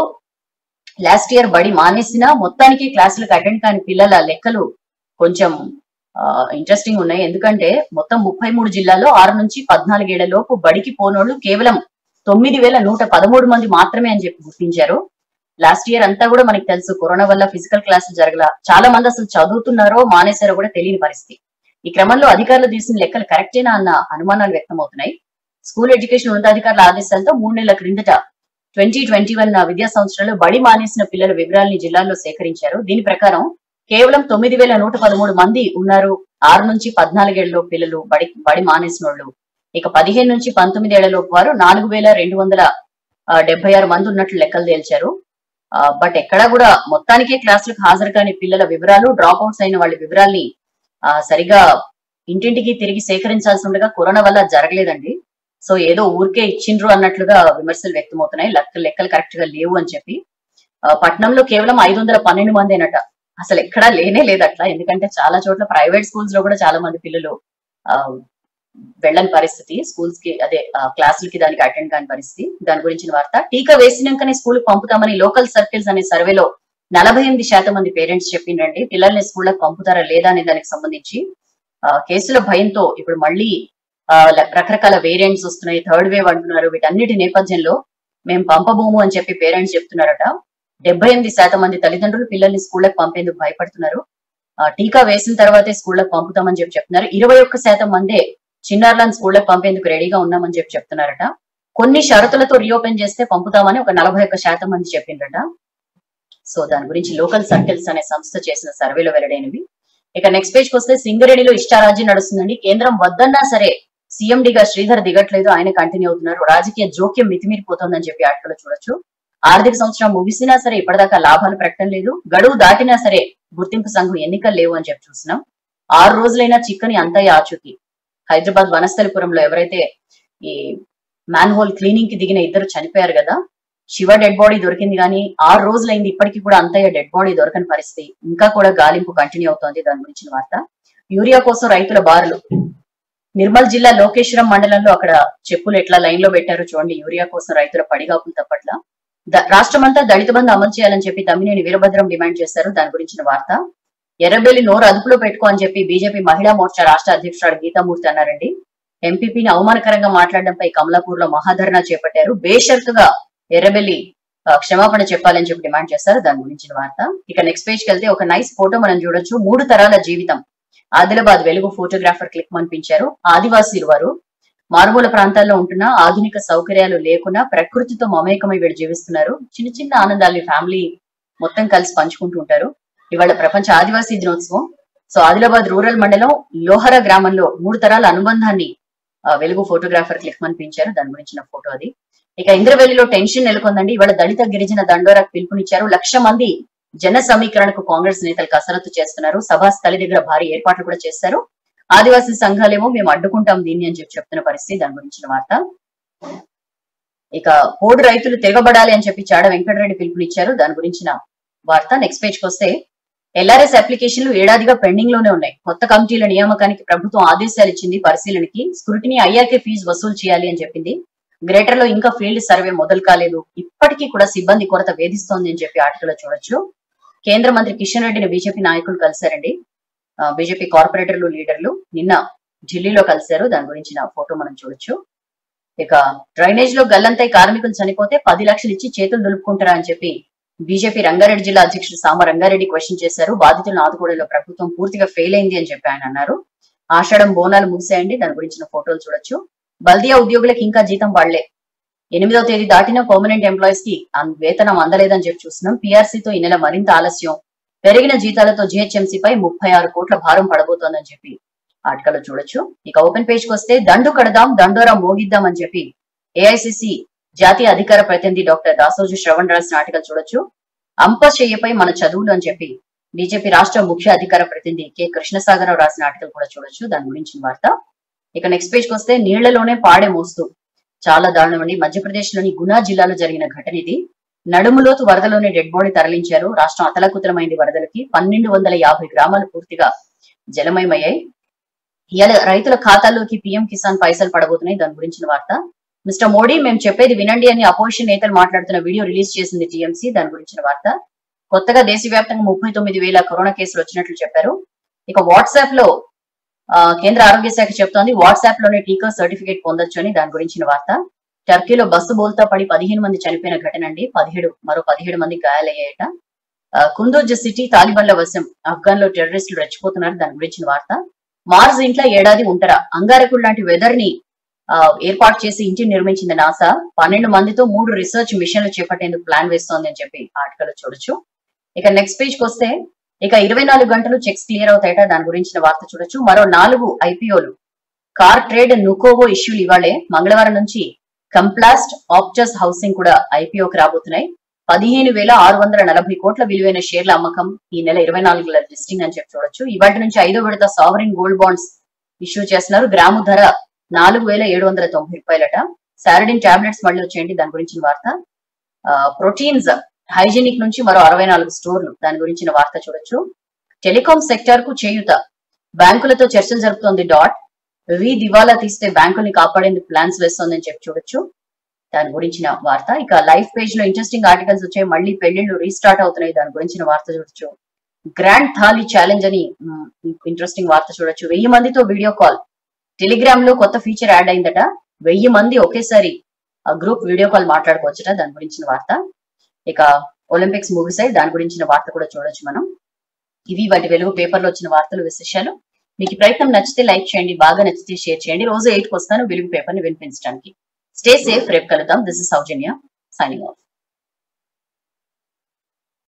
లాస్ట్ ఇయర్ బడి మానేసిన మొత్తానికి క్లాసులకు అటెండ్ కాని పిల్లల లెక్కలు కొంచెం ఇంట్రెస్టింగ్ ఉన్నాయి ఎందుకంటే మొత్తం ముప్పై మూడు జిల్లాల్లో ఆరు నుంచి పద్నాలుగేళ్ల లోపు బడికి పోనోళ్ళు కేవలం తొమ్మిది వేల నూట పదమూడు మంది మాత్రమే అని చెప్పి గుర్తించారు లాస్ట్ ఇయర్ అంతా కూడా మనకి తెలుసు కరోనా వల్ల ఫిజికల్ క్లాసులు జరగల చాలా మంది అసలు చదువుతున్నారో మానేశారో కూడా తెలియని పరిస్థితి ఈ క్రమంలో అధికారులు తీసిన లెక్కలు కరెక్టేనా అన్న అనుమానాలు వ్యక్తమవుతున్నాయి స్కూల్ ఎడ్యుకేషన్ ఉన్నతాధికారుల ఆదేశాలతో మూడు నెలల క్రిందట ట్వంటీ ట్వంటీ వన్ విద్యా సంవత్సరంలో బడి మానేసిన పిల్లల వివరాలని జిల్లాల్లో సేకరించారు దీని ప్రకారం కేవలం తొమ్మిది వేల నూట పదమూడు మంది ఉన్నారు ఆరు నుంచి పద్నాలుగేళ్లలో పిల్లలు బడి బడి మానేసిన వాళ్ళు ఇక పదిహేను నుంచి పంతొమ్మిది ఏళ్లలోపు వారు నాలుగు వేల రెండు వందల ఆ, డెబ్బై ఆరు మంది ఉన్నట్లు లెక్కలు తేల్చారు ఆ, బట్ ఎక్కడా కూడా మొత్తానికే క్లాసులకు హాజరు కాని పిల్లల వివరాలు డ్రాప్ అవుట్స్ అయిన వాళ్ళ వివరాల్ని ఆ, సరిగా ఇంటింటికి తిరిగి సేకరించాల్సి ఉండగా కరోనా వల్ల జరగలేదండి సో ఏదో ఊరికే ఇచ్చిండ్రు అన్నట్లుగా విమర్శలు వ్యక్తమవుతున్నాయి లెక్క లెక్కలు కరెక్ట్ గా లేవు అని చెప్పి ఆ, పట్నంలో కేవలం ఐదు వందల పన్నెండు మందేనట అసలు ఎక్కడా లేనే లేదు అట్లా ఎందుకంటే చాలా చోట్ల ప్రైవేట్ స్కూల్స్ లో కూడా చాలా మంది పిల్లలు ఆ, వెళ్ళని పరిస్థితి స్కూల్స్ కి అదే ఆ, క్లాసులకి దానికి అటెండ్ కాని పరిస్థితి దాని గురించిన వార్త టీకా వేసినాకనే స్కూల్ పంపుతామని లోకల్ సర్కిల్స్ అనే సర్వేలో నలభై ఎనిమిది శాతం మంది పేరెంట్స్ చెప్పిండ్రండి పిల్లల్ని స్కూళ్ళకి పంపుతారా లేదా అనే దానికి సంబంధించి ఆ, కేసుల భయంతో ఇప్పుడు మళ్ళీ ఆ, ల- రకరకాల వేరియంట్స్ వస్తున్నాయి థర్డ్ వేవ్ అంటున్నారు వీటన్నిటి నేపథ్యంలో మేము పంపబోము అని చెప్పి పేరెంట్స్ చెప్తున్నారట డెబ్బై ఎనిమిది శాతం మంది తల్లిదండ్రులు పిల్లల్ని స్కూళ్ళకి పంపేందుకు భయపడుతున్నారు ఆ, టీకా వేసిన తర్వాతే స్కూళ్ళకి పంపుతామని చెప్పి చెప్తున్నారు ఇరవై ఒక్క శాతం మందే చిన్నారులను స్కూళ్ళకి పంపేందుకు రెడీగా ఉన్నామని చెప్పి చెప్తున్నారట కొన్ని షరతులతో రీఓపెన్ చేస్తే పంపుతామని ఒక నలభై ఒక్క శాతం మంది చెప్పిండ్రట సో దాని గురించి లోకల్ సర్కిల్స్ అనే సంస్థ చేసిన సర్వేలో వెల్లడైనవి ఇక నెక్స్ట్ పేజ్ కి వస్తే సింగరేణిలో ఇష్టారాజ్యం నడుస్తుందండి కేంద్రం వద్దన్నా సరే సీఎండిగా శ్రీధర్ దిగట్లేదు ఆయన కంటిన్యూ అవుతున్నారు రాజకీయ జోక్యం మితిమీరిపోతోందని చెప్పి ఆటలో చూడొచ్చు ఆర్థిక సంవత్సరం ముగిసినా సరే ఇప్పటిదాకా లాభాలు ప్రకటన లేదు గడువు దాటినా సరే గుర్తింపు సంఘం ఎన్నికలు లేవు అని చెప్పి చూస్తున్నాం ఆరు రోజులైనా చిక్కని అంతయ్య ఆచూకీ హైదరాబాద్ వనస్థలిపురంలో ఎవరైతే ఈ మ్యాన్ హోల్ క్లీనింగ్ కి దిగిన ఇద్దరు చనిపోయారు కదా శివ డెడ్ బాడీ దొరికింది కానీ ఆరు రోజులైంది ఇప్పటికీ కూడా అంతయ్య డెడ్ బాడీ దొరకని పరిస్థితి ఇంకా కూడా గాలింపు కంటిన్యూ అవుతోంది దాని గురించిన వార్త యూరియా కోసం రైతుల బారులు నిర్మల్ జిల్లా లోకేశ్వరం మండలంలో అక్కడ చెప్పులు ఎట్లా లైన్ లో పెట్టారు చూడండి యూరియా కోసం రైతుల పడిగాపులు తప్పట్ల ద- రాష్ట్రమంతా దళిత బంధు అమలు చేయాలని చెప్పి తమ్మినేని వీరభద్రం డిమాండ్ చేశారు దాని గురించిన వార్త ఎర్రబెల్లి నోరు అదుపులో పెట్టుకో అని చెప్పి బీజేపీ మహిళా మోర్చా రాష్ట్ర అధ్యక్షురాలు గీతామూర్తి అన్నారండి ఎంపీపీని అవమానకరంగా మాట్లాడడంపై కమలాపూర్ లో మహాధర్నా చేపట్టారు బేషరతుగా ఎర్రబెల్లి ఆ, క్షమాపణ చెప్పాలని చెప్పి డిమాండ్ చేస్తారు దాని గురించిన వార్త ఇక నెక్స్ట్ పేజ్ కి వెళ్తే ఒక నైస్ ఫోటో మనం చూడొచ్చు మూడు తరాల జీవితం ఆదిలాబాద్ వెలుగు ఫోటోగ్రాఫర్ క్లిక్ అనిపించారు ఆదివాసీలు వారు మారుమూల ప్రాంతాల్లో ఉంటున్న ఆధునిక సౌకర్యాలు లేకున్నా ప్రకృతితో మమేకమై వీళ్ళు జీవిస్తున్నారు చిన్న చిన్న ఆనందాల్ని ఫ్యామిలీ మొత్తం కలిసి పంచుకుంటూ ఉంటారు ఇవాళ ప్రపంచ ఆదివాసీ దినోత్సవం సో ఆదిలాబాద్ రూరల్ మండలం లోహర గ్రామంలో మూడు తరాల అనుబంధాన్ని ఆ, వెలుగు ఫోటోగ్రాఫర్ క్లిక్ అనిపించారు దాని గురించిన ఫోటో అది ఇక ఇంద్రవెల్లిలో టెన్షన్ నెలకొందండి ఇవాళ దళిత గిరిజన దండోరాకు పిలుపునిచ్చారు లక్ష మంది జన సమీకరణకు కాంగ్రెస్ నేతలు కసరత్తు చేస్తున్నారు సభా స్థలి దగ్గర భారీ ఏర్పాట్లు కూడా చేశారు ఆదివాసీ సంఘాలేమో మేము అడ్డుకుంటాం దీన్ని అని చెప్పి చెప్తున్న పరిస్థితి దాని గురించిన వార్త ఇక పోడు రైతులు తిరగబడాలి అని చెప్పి చాడ వెంకటరెడ్డి పిలుపునిచ్చారు దాని గురించిన వార్త నెక్స్ట్ పేజ్ కి వస్తే ఎల్ఆర్ఎస్ అప్లికేషన్లు ఏడాదిగా పెండింగ్ లోనే ఉన్నాయి కొత్త కమిటీల నియామకానికి ప్రభుత్వం ఆదేశాలు ఇచ్చింది పరిశీలనకి స్క్రూటినీ అయ్యాకే ఫీజు వసూలు చేయాలి అని చెప్పింది గ్రేటర్ లో ఇంకా ఫీల్డ్ సర్వే మొదలు కాలేదు ఇప్పటికీ కూడా సిబ్బంది కొరత వేధిస్తోంది అని చెప్పి ఆర్టికల్లో చూడొచ్చు కేంద్ర మంత్రి కిషన్ రెడ్డిని బీజేపీ నాయకులు కలిశారండి ఆ, బీజేపీ కార్పొరేటర్లు లీడర్లు నిన్న ఢిల్లీలో కలిశారు దాని గురించిన ఫోటో మనం చూడొచ్చు ఇక డ్రైనేజ్ లో గల్లంతై కార్మికులు చనిపోతే పది లక్షలు ఇచ్చి చేతులు దులుపుకుంటారా అని చెప్పి బీజేపీ రంగారెడ్డి జిల్లా అధ్యక్షుడు సామ రంగారెడ్డి క్వశ్చన్ చేశారు బాధితులను ఆదుకోవడంలో ప్రభుత్వం పూర్తిగా ఫెయిల్ అయింది అని చెప్పి ఆయన అన్నారు ఆషాఢం బోనాలు ముగిసాయండి దాని గురించిన ఫోటోలు చూడొచ్చు బల్దియా ఉద్యోగులకు ఇంకా జీతం వాళ్లే ఎనిమిదవ తేదీ దాటిన పర్మనెంట్ ఎంప్లాయీస్ కి అన్- వేతనం అందలేదని చెప్పి చూస్తున్నాం PRC తో ఈ నెల మరింత ఆలస్యం పెరిగిన జీతాలతో GHMC పై ముప్పై ఆరు కోట్ల భారం పడబోతోందని చెప్పి ఆర్టికల్ చూడొచ్చు ఇక ఓపెన్ పేజ్ కి వస్తే దండు కడదాం దండోరా మోగిద్దాం అని చెప్పి ఏఐసిసి జాతీయ అధికార ప్రతినిధి డాక్టర్ దాసోజు శ్రవణ్ రాసిన ఆర్టికల్ చూడొచ్చు అంపశయ్యపై మన చదువులు అని చెప్పి బీజేపీ రాష్ట్ర ముఖ్య అధికార ప్రతినిధి కె కృష్ణసాగరరావు రాసిన ఆర్టికల్ కూడా చూడొచ్చు దాని గురించిన వార్త ఇక నెక్స్ట్ పేజ్ కి వస్తే నీళ్లలోనే పాడే మోస్తూ చాలా దారుణం అండి మధ్యప్రదేశ్ లోని గునా జిల్లాలో జరిగిన ఘటన ఇది నడుములోతు వరదలోనే డెడ్ బాడీ తరలించారు రాష్ట్రం అతలకుతలమైంది వరదలకి పన్నెండు వందల యాభై గ్రామాలు పూర్తిగా జలమయమయ్యాయి ఇవాళ రైతుల ఖాతాల్లోకి పీఎం కిసాన్ పైసలు పడబోతున్నాయి దాని గురించిన వార్త మిస్టర్ మోడీ మేము చెప్పేది వినండి అని అపోజిషన్ నేతలు మాట్లాడుతున్న వీడియో రిలీజ్ చేసింది టీఎంసీ దాని గురించిన వార్త కొత్తగా దేశవ్యాప్తంగా ముప్పై తొమ్మిది వేల కరోనా కేసులు వచ్చినట్లు చెప్పారు ఇక వాట్సాప్ లో ఆ, కేంద్ర ఆరోగ్య శాఖ చెప్తోంది వాట్సాప్ లోనే టీకా సర్టిఫికేట్ పొందొచ్చు అని దాని గురించిన వార్త టర్కీలో బస్సు బోల్తా పడి పదిహేను మంది చనిపోయిన ఘటన అండి పదిహేడు మరో పదిహేడు మంది గాయాలయ్యాయట ఆ, కుందూజ్ సిటీ తాలిబాన్ల వశం ఆఫ్ఘాన్ లో టెర్రరిస్టులు రెచ్చిపోతున్నారు దాని గురించిన వార్త మార్స్ ఇంట్లో ఏడాది ఉంటారా అంగారకుడు లాంటి వెదర్ ని ఆ, ఏర్పాటు చేసి ఇంటిని నిర్మించింది నాసా పన్నెండు మందితో మూడు రీసెర్చ్ మిషన్లు చేపట్టేందుకు ప్లాన్ వేస్తోంది అని చెప్పి ఆర్టికల్ చూడొచ్చు ఇక నెక్స్ట్ పేజ్ కి వస్తే ఇక ఇరవై నాలుగు గంటలు చెక్స్ క్లియర్ అవుతాయట దాని గురించిన వార్త చూడొచ్చు మరో నాలుగు ఐపీఓలు కార్ ట్రేడ్ నుకోవో ఇష్యూలు ఇవాళే మంగళవారం నుంచి కంప్లాస్ట్ ఆప్టస్ హౌసింగ్ కూడా ఐపీఓకి రాబోతున్నాయి పదిహేను వేల ఆరు వందల నలభై కోట్ల విలువైన షేర్ల అమ్మకం ఈ నెల ఇరవై నాలుగుల లిస్టింగ్ అని చెప్పి చూడొచ్చు ఇవాటి నుంచి ఐదో విడత సావరిన్ గోల్డ్ బాండ్స్ ఇష్యూ చేస్తున్నారు గ్రాము ధర నాలుగు వేల ఏడు వందల తొంభై రూపాయలట సారడిన్ టాబ్లెట్స్ మళ్ళీ వచ్చేయండి దాని గురించిన వార్త ప్రోటీన్స్ హైజీనిక్ నుంచి మరో అరవై నాలుగు స్టోర్లు దాని గురించిన వార్త చూడొచ్చు టెలికాం సెక్టార్ కు చేయూత బ్యాంకులతో చర్చలు జరుపుతోంది డాట్ వి దివాలా తీస్తే బ్యాంకుల్ని కాపాడేందుకు ప్లాన్స్ వేస్తోందని చెప్పి చూడొచ్చు దాని గురించిన వార్త ఇక లైఫ్ పేజ్ లో ఇంట్రెస్టింగ్ ఆర్టికల్స్ వచ్చాయి మళ్ళీ పెళ్లిళ్ళు రీస్టార్ట్ అవుతున్నాయి దాని గురించిన వార్త చూడొచ్చు గ్రాండ్ థాలీ ఛాలెంజ్ అని ఇంట్రెస్టింగ్ వార్త చూడొచ్చు వెయ్యి మందితో వీడియో కాల్ టెలిగ్రామ్ లో కొత్త ఫీచర్ యాడ్ అయిందట వెయ్యి మంది ఒకేసారి ఆ గ్రూప్ వీడియో కాల్ మాట్లాడుకోవచ్చట దాని గురించిన వార్త ఇక ఒలింపిక్స్ ముగిసాయి దాని గురించిన వార్త కూడా చూడొచ్చు మనం ఇవి వాటి వెలుగు పేపర్లో వచ్చిన వార్తలు విశేషాలు మీకు ఈ ప్రయత్నం నచ్చితే లైక్ చేయండి బాగా నచ్చితే షేర్ చేయండి రోజు ఎయిట్ కి వస్తాను వెలుగు పేపర్ ని వినిపించడానికి స్టే సేఫ్ రేపు కలుద్దాం this is Soujanya signing of